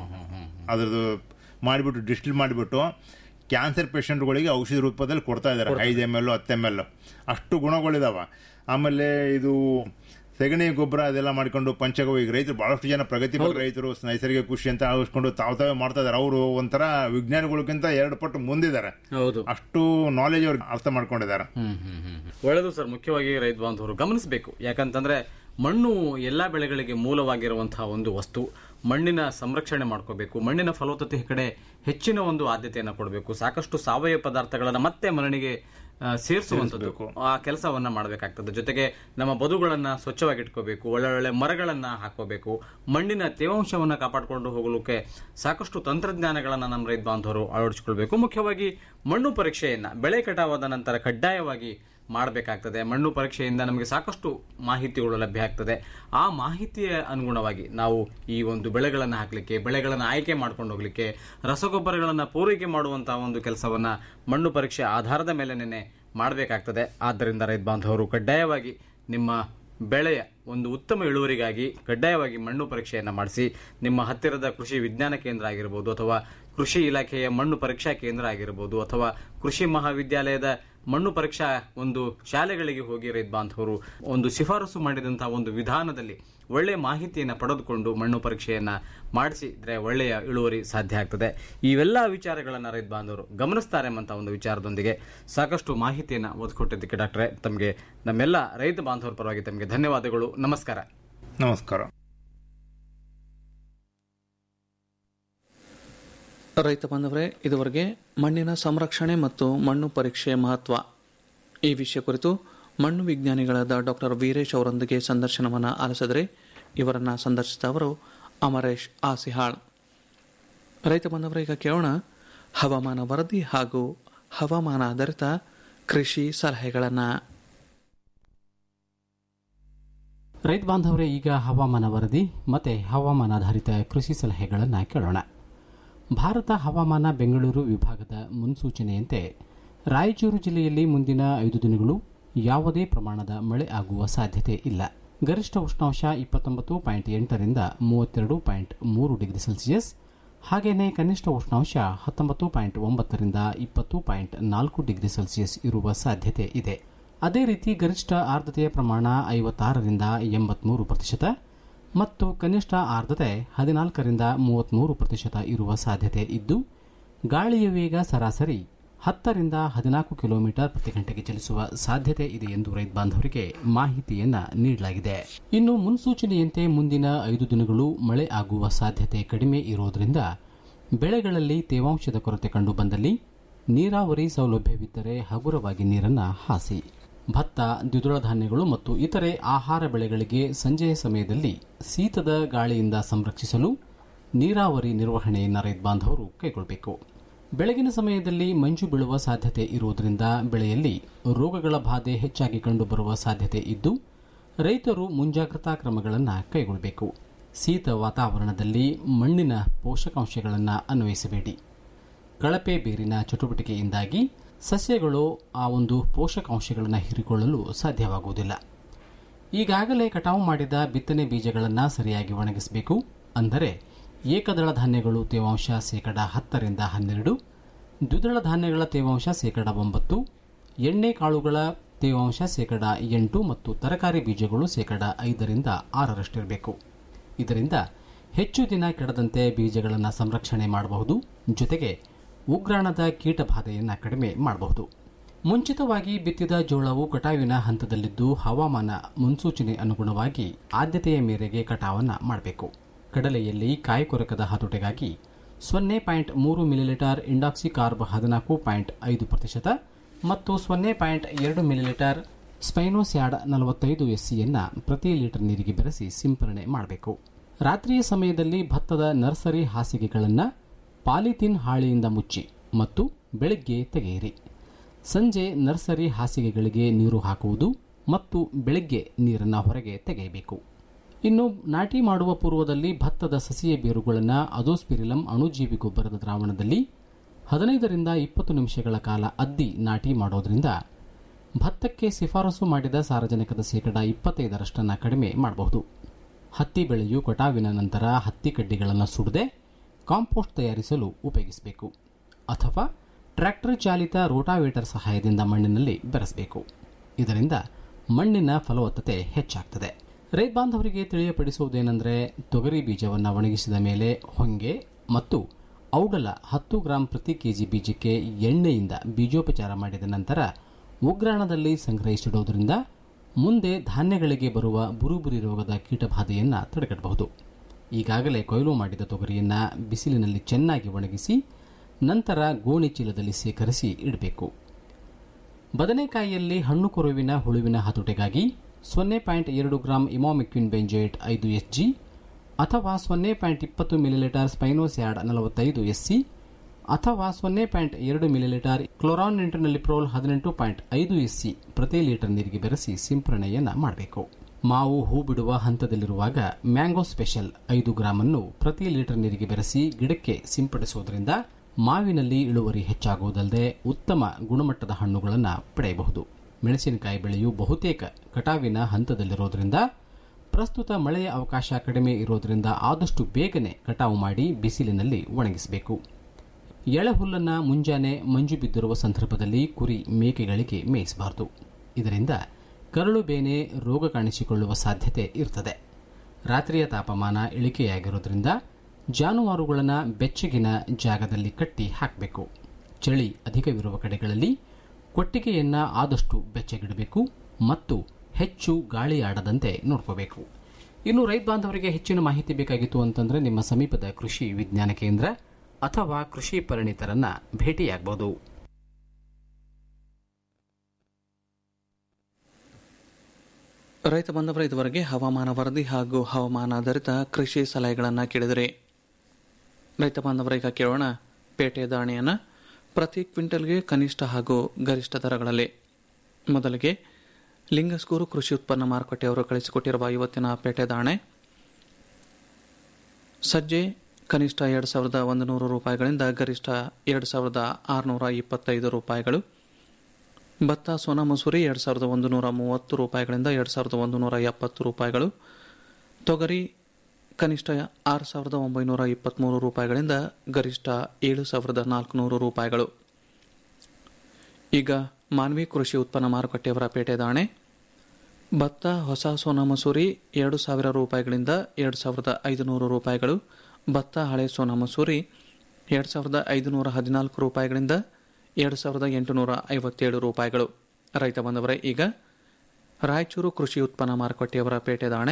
ಅದ್ರದ್ದು ಮಾಡಿಬಿಟ್ಟು ಡಿಸ್ಟಿಲ್ ಮಾಡಿಬಿಟ್ಟು ಕ್ಯಾನ್ಸರ್ ಪೇಷಂಟ್ಗಳಿಗೆ ಔಷಧಿ ರೂಪದಲ್ಲಿ ಕೊಡ್ತಾ ಇದ್ದಾರೆ ಐದು ಎಮ್ ಎಲ್ ಹತ್ತು ಎಮ್ ಎಲ್ ಅಷ್ಟು ಗುಣಗಳಿದಾವ ಆಮೇಲೆ ಇದು ಸೆಗಣಿ ಗೊಬ್ಬರ ಅದೆಲ್ಲ ಮಾಡ್ಕೊಂಡು ಪಂಚಗವ್ಯ ಈಗ ರೈತರು ಬಹಳಷ್ಟು ಜನ ಪ್ರಗತಿಪರ ರೈತರು ನೈಸರ್ಗಿಕ ಕೃಷಿ ಅಂತ ಆವಿಸ್ಕೊಂಡು ತಾವು ತಾವೇ ಮಾಡ್ತಾ ಇದಾರೆ ಅವರು ಒಂಥರ ವಿಜ್ಞಾನಿಗಳಿಗಿಂತ ಎರಡು ಪಟ್ಟು ಮುಂದಿದ್ದಾರೆ ಹೌದು ಅಷ್ಟು ನಾಲೆಜ್ ಅವ್ರಿಗೆ ಅರ್ಥ ಮಾಡ್ಕೊಂಡಿದ್ದಾರೆ ಹ್ಮ್ ಹ್ಮ್ ಹ್ಮ್ ಹ್ಮ್. ಒಳ್ಳೆಯದು ಸರ್ ಮುಖ್ಯವಾಗಿ ರೈತ ಬಾಂಧವರು ಗಮನಿಸಬೇಕು ಯಾಕಂತಂದ್ರೆ ಮಣ್ಣು ಎಲ್ಲಾ ಬೆಳೆಗಳಿಗೆ ಮೂಲವಾಗಿರುವಂತಹ ಒಂದು ವಸ್ತು ಮಣ್ಣಿನ ಸಂರಕ್ಷಣೆ ಮಾಡ್ಕೋಬೇಕು ಮಣ್ಣಿನ ಫಲವತ್ತತೆ ಕಡೆ ಹೆಚ್ಚಿನ ಒಂದು ಆದ್ಯತೆಯನ್ನು ಕೊಡಬೇಕು ಸಾಕಷ್ಟು ಸಾವಯವ ಪದಾರ್ಥಗಳನ್ನ ಮತ್ತೆ ಮಣ್ಣಿಗೆ ಆ, ಸೇರಿಸುವಂಥದ್ದು ಆ ಕೆಲಸವನ್ನ ಮಾಡಬೇಕಾಗ್ತದೆ ಜೊತೆಗೆ ನಮ್ಮ ಬದುಗಳನ್ನ ಸ್ವಚ್ಛವಾಗಿ ಇಟ್ಕೋಬೇಕು ಒಳ್ಳೊಳ್ಳೆ ಮರಗಳನ್ನ ಹಾಕೋಬೇಕು ಮಣ್ಣಿನ ತೇವಾಂಶವನ್ನ ಕಾಪಾಡಿಕೊಂಡು ಹೋಗಲಿಕ್ಕೆ ಸಾಕಷ್ಟು ತಂತ್ರಜ್ಞಾನಗಳನ್ನ ನಮ್ಮ ರೈತ ಬಾಂಧವರು ಅಳವಡಿಸಿಕೊಳ್ಬೇಕು ಮುಖ್ಯವಾಗಿ ಮಣ್ಣು ಪರೀಕ್ಷೆಯನ್ನ ಬೆಳೆ ಕಟಾವಾದ ನಂತರ ಕಡ್ಡಾಯವಾಗಿ ಮಾಡಬೇಕಾಗ್ತದೆ ಮಣ್ಣು ಪರೀಕ್ಷೆಯಿಂದ ನಮಗೆ ಸಾಕಷ್ಟು ಮಾಹಿತಿಗಳು ಲಭ್ಯ ಆಗ್ತದೆ ಆ ಮಾಹಿತಿಯ ಅನುಗುಣವಾಗಿ ನಾವು ಈ ಒಂದು ಬೆಳೆಗಳನ್ನು ಹಾಕಲಿಕ್ಕೆ ಬೆಳೆಗಳನ್ನು ಆಯ್ಕೆ ಮಾಡ್ಕೊಂಡು ಹೋಗ್ಲಿಕ್ಕೆ ರಸಗೊಬ್ಬರಗಳನ್ನು ಪೂರೈಕೆ ಮಾಡುವಂತಹ ಒಂದು ಕೆಲಸವನ್ನ ಮಣ್ಣು ಪರೀಕ್ಷೆ ಆಧಾರದ ಮೇಲೆ ಮಾಡಬೇಕಾಗ್ತದೆ ಆದ್ದರಿಂದ ರೈತ ಬಾಂಧವರು ಕಡ್ಡಾಯವಾಗಿ ನಿಮ್ಮ ಬೆಳೆಯ ಒಂದು ಉತ್ತಮ ಇಳುವರಿಗಾಗಿ ಕಡ್ಡಾಯವಾಗಿ ಮಣ್ಣು ಪರೀಕ್ಷೆಯನ್ನು ಮಾಡಿಸಿ ನಿಮ್ಮ ಹತ್ತಿರದ ಕೃಷಿ ವಿಜ್ಞಾನ ಕೇಂದ್ರ ಆಗಿರ್ಬೋದು ಅಥವಾ ಕೃಷಿ ಇಲಾಖೆಯ ಮಣ್ಣು ಪರೀಕ್ಷಾ ಕೇಂದ್ರ ಆಗಿರ್ಬೋದು ಅಥವಾ ಕೃಷಿ ಮಹಾವಿದ್ಯಾಲಯದ ಮಣ್ಣು ಪರೀಕ್ಷಾ ಒಂದು ಶಾಲೆಗಳಿಗೆ ಹೋಗಿ ರೈತ ಬಾಂಧವರು ಒಂದು ಶಿಫಾರಸು ಮಾಡಿದಂತಹ ಒಂದು ವಿಧಾನದಲ್ಲಿ ಒಳ್ಳೆಯ ಮಾಹಿತಿಯನ್ನು ಪಡೆದುಕೊಂಡು ಮಣ್ಣು ಪರೀಕ್ಷೆಯನ್ನ ಮಾಡಿಸಿದ್ರೆ ಒಳ್ಳೆಯ ಇಳುವರಿ ಸಾಧ್ಯ ಆಗ್ತದೆ ಇವೆಲ್ಲ ವಿಚಾರಗಳನ್ನು ರೈತ ಬಾಂಧವರು ಗಮನಿಸ್ತಾರೆ ಎಂಬಂತ ಒಂದು ವಿಚಾರದೊಂದಿಗೆ ಸಾಕಷ್ಟು ಮಾಹಿತಿಯನ್ನು ಒದಗಿಕೊಟ್ಟಿದ್ದಕ್ಕೆ ಡಾಕ್ಟ್ರೆ ತಮಗೆ ನಮ್ಮೆಲ್ಲ ರೈತ ಬಾಂಧವರ ಪರವಾಗಿ ತಮಗೆ ಧನ್ಯವಾದಗಳು ನಮಸ್ಕಾರ ನಮಸ್ಕಾರ ರೈತ ಬಾಂಧವರೇ ಇದುವರೆಗೆ ಮಣ್ಣಿನ ಸಂರಕ್ಷಣೆ ಮತ್ತು ಮಣ್ಣು ಪರೀಕ್ಷೆ ಮಹತ್ವ ಈ ವಿಷಯ ಕುರಿತು ಮಣ್ಣು ವಿಜ್ಞಾನಿಗಳಾದ ಡಾಕ್ಟರ್ ವೀರೇಶ್ ಅವರೊಂದಿಗೆ ಸಂದರ್ಶನವನ್ನು ಆಲಿಸಿದರೆ ಇವರನ್ನು ಸಂದರ್ಶಿಸಿದ ಅವರು ಅಮರೇಶ್ ಆಸಿಹಾಳ್ ರೈತ ಬಾಂಧವರೇ ಈಗ ಕೇಳೋಣ ಹವಾಮಾನ ವರದಿ ಹಾಗೂ ಹವಾಮಾನ ಆಧಾರಿತ ಕೃಷಿ ಸಲಹೆಗಳನ್ನು ರೈತ ಬಾಂಧವರೇ ಈಗ ಹವಾಮಾನ ವರದಿ ಮತ್ತು ಹವಾಮಾನಾಧಾರಿತ ಕೃಷಿ ಸಲಹೆಗಳನ್ನು ಕೇಳೋಣ ಭಾರತ ಹವಾಮಾನ ಬೆಂಗಳೂರು ವಿಭಾಗದ ಮುನ್ಸೂಚನೆಯಂತೆ ರಾಯಚೂರು ಜಿಲ್ಲೆಯಲ್ಲಿ ಮುಂದಿನ ಐದು ದಿನಗಳು ಯಾವುದೇ ಪ್ರಮಾಣದ ಮಳೆ ಆಗುವ ಸಾಧ್ಯತೆ ಇಲ್ಲ ಗರಿಷ್ಠ ಉಷ್ಣಾಂಶ ಇಪ್ಪತ್ತೊಂಬತ್ತು ಪಾಯಿಂಟ್ ಎಂಟರಿಂದ ಮೂವತ್ತೆರಡು ಪಾಯಿಂಟ್ ಮೂರು ಡಿಗ್ರಿ ಸೆಲ್ಸಿಯಸ್ ಹಾಗೆಯೇ ಕನಿಷ್ಠ ಉಷ್ಣಾಂಶ ಹತ್ತೊಂಬತ್ತು ಪಾಯಿಂಟ್ ಒಂಬತ್ತರಿಂದ ಇಪ್ಪತ್ತು ಪಾಯಿಂಟ್ ನಾಲ್ಕು ಡಿಗ್ರಿ ಸೆಲ್ಸಿಯಸ್ ಇರುವ ಸಾಧ್ಯತೆ ಇದೆ ಅದೇ ರೀತಿ ಗರಿಷ್ಠ ಆರ್ದ್ರತೆಯ ಪ್ರಮಾಣ ಐವತ್ತಾರರಿಂದ ಎಂಬತ್ಮೂರು ಪ್ರತಿಶತ ಮತ್ತು ಕನಿಷ್ಠ ಆರ್ದ್ರತೆ ಹದಿನಾಲ್ಕರಿಂದ ಮೂವತ್ಮೂರು ಪ್ರತಿಶತ ಇರುವ ಸಾಧ್ಯತೆ ಇದ್ದು ಗಾಳಿಯ ವೇಗ ಸರಾಸರಿ ಹತ್ತರಿಂದ ಹದಿನಾಲ್ಕು ಕಿಲೋಮೀಟರ್ ಪ್ರತಿ ಗಂಟೆಗೆ ಚಲಿಸುವ ಸಾಧ್ಯತೆ ಇದೆ ಎಂದು ರೈತ ಬಾಂಧವರಿಗೆ ಮಾಹಿತಿಯನ್ನ ನೀಡಲಾಗಿದೆ ಇನ್ನು ಮುನ್ಸೂಚನೆಯಂತೆ ಮುಂದಿನ ಐದು ದಿನಗಳು ಮಳೆ ಆಗುವ ಸಾಧ್ಯತೆ ಕಡಿಮೆ ಇರುವುದರಿಂದ ಬೆಳೆಗಳಲ್ಲಿ ತೇವಾಂಶದ ಕೊರತೆ ಕಂಡು ಬಂದಲ್ಲಿ ನೀರಾವರಿ ಸೌಲಭ್ಯವಿದ್ದರೆ ಹಗುರವಾಗಿ ನೀರನ್ನು ಹಾಸಿ ಭತ್ತ ದ್ವಿದಳ ಧಾನ್ಯಗಳು ಮತ್ತು ಇತರೆ ಆಹಾರ ಬೆಳೆಗಳಿಗೆ ಸಂಜೆಯ ಸಮಯದಲ್ಲಿ ಶೀತದ ಗಾಳಿಯಿಂದ ಸಂರಕ್ಷಿಸಲು ನೀರಾವರಿ ನಿರ್ವಹಣೆಯನ್ನು ರೈತ ಬಾಂಧವರು ಕೈಗೊಳ್ಳಬೇಕು ಬೆಳಗಿನ ಸಮಯದಲ್ಲಿ ಮಂಜು ಬೀಳುವ ಸಾಧ್ಯತೆ ಇರುವುದರಿಂದ ಬೆಳೆಯಲ್ಲಿ ರೋಗಗಳ ಬಾಧೆ ಹೆಚ್ಚಾಗಿ ಕಂಡುಬರುವ ಸಾಧ್ಯತೆ ಇದ್ದು ರೈತರು ಮುಂಜಾಗ್ರತಾ ಕ್ರಮಗಳನ್ನು ಕೈಗೊಳ್ಳಬೇಕು ಶೀತ ವಾತಾವರಣದಲ್ಲಿ ಮಣ್ಣಿನ ಪೋಷಕಾಂಶಗಳನ್ನು ಅನ್ವಯಿಸಬೇಡಿ ಕಳಪೆ ಬೇರಿನ ಚಟುವಟಿಕೆಯಿಂದಾಗಿ ಸಸ್ಯಗಳು ಆ ಒಂದು ಪೋಷಕಾಂಶಗಳನ್ನು ಹೀರಿಕೊಳ್ಳಲು ಸಾಧ್ಯವಾಗುವುದಿಲ್ಲ ಈಗಾಗಲೇ ಕಟಾವು ಮಾಡಿದ ಬಿತ್ತನೆ ಬೀಜಗಳನ್ನು ಸರಿಯಾಗಿ ಒಣಗಿಸಬೇಕು ಅಂದರೆ ಏಕದಳ ಧಾನ್ಯಗಳು ತೇವಾಂಶ ಶೇಕಡ ಹತ್ತರಿಂದ ಹನ್ನೆರಡು ದ್ವಿದಳ ಧಾನ್ಯಗಳ ತೇವಾಂಶ ಶೇಕಡ ಒಂಬತ್ತು ಎಣ್ಣೆ ಕಾಳುಗಳ ತೇವಾಂಶ ಶೇಕಡ ಎಂಟು ಮತ್ತು ತರಕಾರಿ ಬೀಜಗಳು ಶೇಕಡ ಐದರಿಂದ ಆರರಷ್ಟಿರಬೇಕು ಇದರಿಂದ ಹೆಚ್ಚು ದಿನ ಕೆಡದಂತೆ ಬೀಜಗಳನ್ನು ಸಂರಕ್ಷಣೆ ಮಾಡಬಹುದು ಜೊತೆಗೆ ಉಗ್ರಾಣದ ಕೀಟ ಬಾಧೆಯನ್ನು ಕಡಿಮೆ ಮಾಡಬಹುದು ಮುಂಚಿತವಾಗಿ ಬಿತ್ತಿದ ಜೋಳವು ಕಟಾವಿನ ಹಂತದಲ್ಲಿದ್ದು ಹವಾಮಾನ ಮುನ್ಸೂಚನೆ ಅನುಗುಣವಾಗಿ ಆದ್ಯತೆಯ ಮೇರೆಗೆ ಕಟಾವನ್ನು ಮಾಡಬೇಕು ಕಡಲೆಯಲ್ಲಿ ಕಾಯಿಕೊರಕದ ಹತೋಟಿಗಾಗಿ ಸೊನ್ನೆ ಪಾಯಿಂಟ್ ಮೂರು ಮಿಲಿಲೀಟರ್ ಇಂಡಾಕ್ಸಿ ಕಾರ್ಬ್ ಹದಿನಾಲ್ಕು ಪಾಯಿಂಟ್ ಐದು ಪ್ರತಿಶತ ಮತ್ತು ಸೊನ್ನೆ ಪಾಯಿಂಟ್ ಎರಡು ಮಿಲಿಲೀಟರ್ ಸ್ಪೈನೋಸ್ಯಾಡ್ ನಲವತ್ತೈದು ಎಸ್ಸಿಯನ್ನು ಪ್ರತಿ ಲೀಟರ್ ನೀರಿಗೆ ಬೆರೆಸಿ ಸಿಂಪರಣೆ ಮಾಡಬೇಕು ರಾತ್ರಿಯ ಸಮಯದಲ್ಲಿ ಭತ್ತದ ನರ್ಸರಿ ಹಾಸಿಗೆಗಳನ್ನು ಪಾಲಿಥೀನ್ ಹಾಳೆಯಿಂದ ಮುಚ್ಚಿ ಮತ್ತು ಬೆಳಗ್ಗೆ ತೆಗೆಯಿರಿ ಸಂಜೆ ನರ್ಸರಿ ಹಾಸಿಗೆಗಳಿಗೆ ನೀರು ಹಾಕುವುದು ಮತ್ತು ಬೆಳಗ್ಗೆ ನೀರನ್ನು ಹೊರಗೆ ತೆಗೆಯಬೇಕು ಇನ್ನು ನಾಟಿ ಮಾಡುವ ಪೂರ್ವದಲ್ಲಿ ಭತ್ತದ ಸಸಿಯ ಬೇರುಗಳನ್ನು ಅಜೋಸ್ಪಿರಿಲಂ ಅಣುಜೀವಿ ಗೊಬ್ಬರದ ದ್ರಾವಣದಲ್ಲಿ ಹದಿನೈದರಿಂದ ಇಪ್ಪತ್ತು ನಿಮಿಷಗಳ ಕಾಲ ಅದ್ದಿ ನಾಟಿ ಮಾಡೋದ್ರಿಂದ ಭತ್ತಕ್ಕೆ ಶಿಫಾರಸು ಮಾಡಿದ ಸಾರಜನಕದ ಶೇಕಡ ಇಪ್ಪತ್ತೈದರಷ್ಟನ್ನು ಕಡಿಮೆ ಮಾಡಬಹುದು ಹತ್ತಿ ಬೆಳೆಯು ಕಟಾವಿನ ನಂತರ ಹತ್ತಿ ಕಡ್ಡಿಗಳನ್ನು ಸುಡದೆ ಕಾಂಪೋಸ್ಟ್ ತಯಾರಿಸಲು ಉಪಯೋಗಿಸಬೇಕು ಅಥವಾ ಟ್ರ್ಯಾಕ್ಟರ್ ಚಾಲಿತ ರೋಟಾವೇಟರ್ ಸಹಾಯದಿಂದ ಮಣ್ಣಿನಲ್ಲಿ ಬೆರೆಸಬೇಕು ಇದರಿಂದ ಮಣ್ಣಿನ ಫಲವತ್ತತೆ ಹೆಚ್ಚಾಗ್ತದೆ ರೈತ ಬಾಂಧವರಿಗೆ ತಿಳಿಯಪಡಿಸುವುದೇನೆಂದರೆ ತೊಗರಿ ಬೀಜವನ್ನು ಒಣಗಿಸಿದ ಮೇಲೆ ಹೊಂಗೆ ಮತ್ತು ಔಡಲ ಹತ್ತು ಗ್ರಾಂ ಪ್ರತಿ ಕೆಜಿ ಬೀಜಕ್ಕೆ ಎಣ್ಣೆಯಿಂದ ಬೀಜೋಪಚಾರ ಮಾಡಿದ ನಂತರ ಉಗ್ರಾಣದಲ್ಲಿ ಸಂಗ್ರಹಿಸಿಡುವುದರಿಂದ ಮುಂದೆ ಧಾನ್ಯಗಳಿಗೆ ಬರುವ ಬುರುಬುರಿ ರೋಗದ ಕೀಟಬಾಧೆಯನ್ನು ತಡೆಗಟ್ಟಬಹುದು ಈಗಾಗಲೇ ಕೊಯ್ಲು ಮಾಡಿದ ತೊಗರಿಯನ್ನು ಬಿಸಿಲಿನಲ್ಲಿ ಚೆನ್ನಾಗಿ ಒಣಗಿಸಿ ನಂತರ ಗೋಣಿ ಚೀಲದಲ್ಲಿ ಸೇಕರಿಸಿ ಇಡಬೇಕು ಬದನೆಕಾಯಿಯಲ್ಲಿ ಹಣ್ಣು ಕೊರುವಿನ ಹುಳುವಿನ ಹತೋಟಿಗಾಗಿ ಸೊನ್ನೆ ಪಾಯಿಂಟ್ ಎರಡು ಗ್ರಾಂ ಇಮಾಮಿಕ್ವಿನ್ ಬೆಂಜೇಟ್ ಐದು ಎಸ್ಜಿ ಅಥವಾ ಸೊನ್ನೆ ಪಾಯಿಂಟ್ ಇಪ್ಪತ್ತು ಮಿಲಿಲೀಟರ್ ಸ್ಪೈನೋಸ್ಯಾಡ್ ನಲವತ್ತೈದು ಎಸ್ಸಿ ಅಥವಾ ಸೊನ್ನೆ ಪಾಯಿಂಟ್ ಎರಡು ಮಿಲಿಲೀಟರ್ ಕ್ಲೋರಾನ್ ನಿಂಟರ್ನಲ್ಲಿಪ್ರೋಲ್ ಹದಿನೆಂಟು ಪಾಯಿಂಟ್ ಐದು ಎಸ್ಸಿ ಪ್ರತಿ ಲೀಟರ್ ನೀರಿಗೆ ಬೆರೆಸಿ ಸಿಂಪರಣೆಯನ್ನು ಮಾಡಬೇಕು ಮಾವು ಹೂ ಬಿಡುವ ಹಂತದಲ್ಲಿರುವಾಗ ಮ್ಯಾಂಗೋ ಸ್ಪೆಷಲ್ ಐದು ಗ್ರಾಮ್ ಅನ್ನು ಪ್ರತಿ ಲೀಟರ್ ನೀರಿಗೆ ಬೆರೆಸಿ ಗಿಡಕ್ಕೆ ಸಿಂಪಡಿಸುವುದರಿಂದ ಮಾವಿನಲ್ಲಿ ಇಳುವರಿ ಹೆಚ್ಚಾಗುವುದಲ್ಲದೆ ಉತ್ತಮ ಗುಣಮಟ್ಟದ ಹಣ್ಣುಗಳನ್ನು ಪಡೆಯಬಹುದು ಮೆಣಸಿನಕಾಯಿ ಬೆಳೆಯು ಬಹುತೇಕ ಕಟಾವಿನ ಹಂತದಲ್ಲಿರೋದ್ರಿಂದ ಪ್ರಸ್ತುತ ಮಳೆಯ ಅವಕಾಶ ಕಡಿಮೆ ಇರೋದ್ರಿಂದ ಆದಷ್ಟು ಬೇಗನೆ ಕಟಾವು ಮಾಡಿ ಬಿಸಿಲಿನಲ್ಲಿ ಒಣಗಿಸಬೇಕು ಎಳೆಹುಲ್ಲನ್ನು ಮುಂಜಾನೆ ಮಂಜು ಬಿದ್ದಿರುವ ಸಂದರ್ಭದಲ್ಲಿ ಕುರಿ ಮೇಕೆಗಳಿಗೆ ಮೇಯಿಸಬಾರದು ಇದರಿಂದ ಕರಳು ಬೇನೆ ರೋಗ ಕಾಣಿಸಿಕೊಳ್ಳುವ ಸಾಧ್ಯತೆ ಇರ್ತದೆ ರಾತ್ರಿಯ ತಾಪಮಾನ ಇಳಿಕೆಯಾಗಿರೋದ್ರಿಂದ ಜಾನುವಾರುಗಳನ್ನು ಬೆಚ್ಚಗಿನ ಜಾಗದಲ್ಲಿ ಕಟ್ಟಿ ಹಾಕಬೇಕು ಚಳಿ ಅಧಿಕವಿರುವ ಕಡೆಗಳಲ್ಲಿ ಕೊಟ್ಟಿಗೆಯನ್ನು ಆದಷ್ಟು ಬೆಚ್ಚಗಿಡಬೇಕು ಮತ್ತು ಹೆಚ್ಚು ಗಾಳಿ ಆಡದಂತೆ ನೋಡ್ಕೋಬೇಕು ಇನ್ನು ರೈತ ಬಾಂಧವರಿಗೆ ಹೆಚ್ಚಿನ ಮಾಹಿತಿ ಬೇಕಾಗಿತ್ತು ಅಂತಂದ್ರೆ ನಿಮ್ಮ ಸಮೀಪದ ಕೃಷಿ ವಿಜ್ಞಾನ ಕೇಂದ್ರ ಅಥವಾ ಕೃಷಿ ಪರಿಣಿತರನ್ನ ಭೇಟಿಯಾಗಬಹುದು ರೈತ ಬಾಂಧವರ ಇದುವರೆಗೆ ಹವಾಮಾನ ವರದಿ ಹಾಗೂ ಹವಾಮಾನ ಆಧಾರಿತ ಕೃಷಿ ಸಲಹೆಗಳನ್ನು ಕೇಳಿದರೆ ರೈತ ಬಾಂಧವರ ಈಗ ಕೇಳೋಣ ಪೇಟೆ ದಾಣೆಯನ್ನು ಪ್ರತಿ ಕ್ವಿಂಟಲ್ಗೆ ಕನಿಷ್ಠ ಹಾಗೂ ಗರಿಷ್ಠ ದರಗಳಲ್ಲಿ ಮೊದಲಿಗೆ ಲಿಂಗಸ್ಗೂರು ಕೃಷಿ ಉತ್ಪನ್ನ ಮಾರುಕಟ್ಟೆಯವರು ಕಳಿಸಿಕೊಟ್ಟಿರುವ ಇವತ್ತಿನ ಪೇಟೆ ದಾಣೆ ಸಜ್ಜೆ ಕನಿಷ್ಠ ಎರಡು ಸಾವಿರದ ಒಂದು ನೂರು ರೂಪಾಯಿಗಳಿಂದ ಗರಿಷ್ಠ ಎರಡು ಸಾವಿರದ ಆರುನೂರ ಇಪ್ಪತ್ತೈದು ರೂಪಾಯಿಗಳು ಭತ್ತ ಸೋನಾ ಮಸೂರಿ ಎರಡು ಸಾವಿರದ ಒಂದು ನೂರ ಮೂವತ್ತು ರೂಪಾಯಿಗಳಿಂದ ಎರಡು ಸಾವಿರದ ಒಂದು ನೂರ ಎಪ್ಪತ್ತು ರೂಪಾಯಿಗಳು ತೊಗರಿ ಕನಿಷ್ಠ ಆರು ಸಾವಿರದ ಒಂಬೈನೂರ ಇಪ್ಪತ್ತ್ಮೂರು ರೂಪಾಯಿಗಳಿಂದ ಗರಿಷ್ಠ ಏಳು ಸಾವಿರದ ನಾಲ್ಕುನೂರು ರೂಪಾಯಿಗಳು ಈಗ ಮಾನ್ವಿ ಕೃಷಿ ಉತ್ಪನ್ನ ಮಾರುಕಟ್ಟೆಯವರ ಪೇಟೆ ದಾಣೆ ಭತ್ತ ಹೊಸ ಸೋನಾ ಮಸೂರಿ ಎರಡು ಸಾವಿರ ರೂಪಾಯಿಗಳಿಂದ ಎರಡು ಸಾವಿರದ ಐದುನೂರು ರೂಪಾಯಿಗಳು ಭತ್ತ ಹಳೆ ಸೋನಾ ಮಸೂರಿ ಎರಡು ಸಾವಿರದ ಐದುನೂರ ಹದಿನಾಲ್ಕು ರೂಪಾಯಿಗಳಿಂದ ಎರಡು ಸಾವಿರದ ಎಂಟುನೂರ ಐವತ್ತೇಳು ರೂಪಾಯಿಗಳು ರೈತ ಬಂದವರೇ ಈಗ ರಾಯಚೂರು ಕೃಷಿ ಉತ್ಪನ್ನ ಮಾರುಕಟ್ಟೆಯವರ ಪೇಟೆ ದಾಣೆ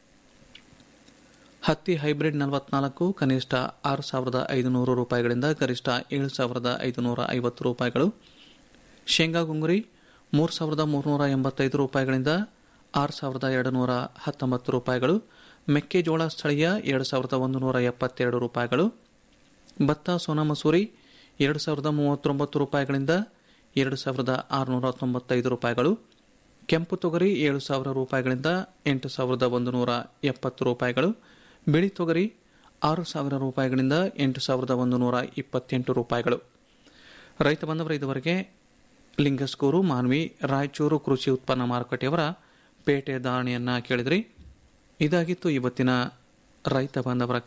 ಹತ್ತಿ ಹೈಬ್ರಿಡ್ ನಲವತ್ನಾಲ್ಕು ಕನಿಷ್ಠ ಆರು ಸಾವಿರದ ಐದುನೂರು ರೂಪಾಯಿಗಳಿಂದ ಗರಿಷ್ಠ ಏಳು ಸಾವಿರದ ಐದುನೂರ ಐವತ್ತು ರೂಪಾಯಿಗಳು ಶೇಂಗಾ ಗುಂಗುರಿ ಮೂರು ಸಾವಿರದ ಮೂರುನೂರ ಎಂಬತ್ತೈದು ರೂಪಾಯಿಗಳಿಂದ ಆರು ಸಾವಿರದ ಎರಡು ನೂರ ಹತ್ತೊಂಬತ್ತು ರೂಪಾಯಿಗಳು ಮೆಕ್ಕೆಜೋಳ ಸ್ಥಳೀಯ ಎರಡು ಸಾವಿರದ ಒಂದು ನೂರ ಎಪ್ಪತ್ತೆರಡು ರೂಪಾಯಿಗಳು ಭತ್ತ ಸೋನಾ ಮಸೂರಿ ಎರಡು ಸಾವಿರದ ಮೂವತ್ತೊಂಬತ್ತು ರೂಪಾಯಿಗಳಿಂದ ಎರಡು ಸಾವಿರದ ಆರುನೂರ ತೊಂಬತ್ತೈದು ರೂಪಾಯಿಗಳು ಕೆಂಪು ತೊಗರಿ ಏಳು ಸಾವಿರ ರೂಪಾಯಿಗಳಿಂದ ಎಂಟು ಸಾವಿರದ ಒಂದು ನೂರ ಎಪ್ಪತ್ತು ರೂಪಾಯಿಗಳು ಬಿಳಿ ತೊಗರಿ ಆರು ಸಾವಿರ ರೂಪಾಯಿಗಳಿಂದ ಎಂಟು ಸಾವಿರದ ಒಂದು ನೂರ ಇಪ್ಪತ್ತೆಂಟು ರೂಪಾಯಿಗಳು ರೈತ ಬಂದವರ ಇದುವರೆಗೆ ಲಿಂಗಸ್ಕೂರು ಮಾನ್ವಿ ರಾಯಚೂರು ಕೃಷಿ ಉತ್ಪನ್ನ ಮಾರುಕಟ್ಟೆಯವರ ಪೇಟೆ ಧಾರಣೆಯನ್ನು ಕೇಳಿದ್ರಿ ಇದಾಗಿತ್ತು ಇವತ್ತಿನ ರೈತ ಬಾಂಧವರ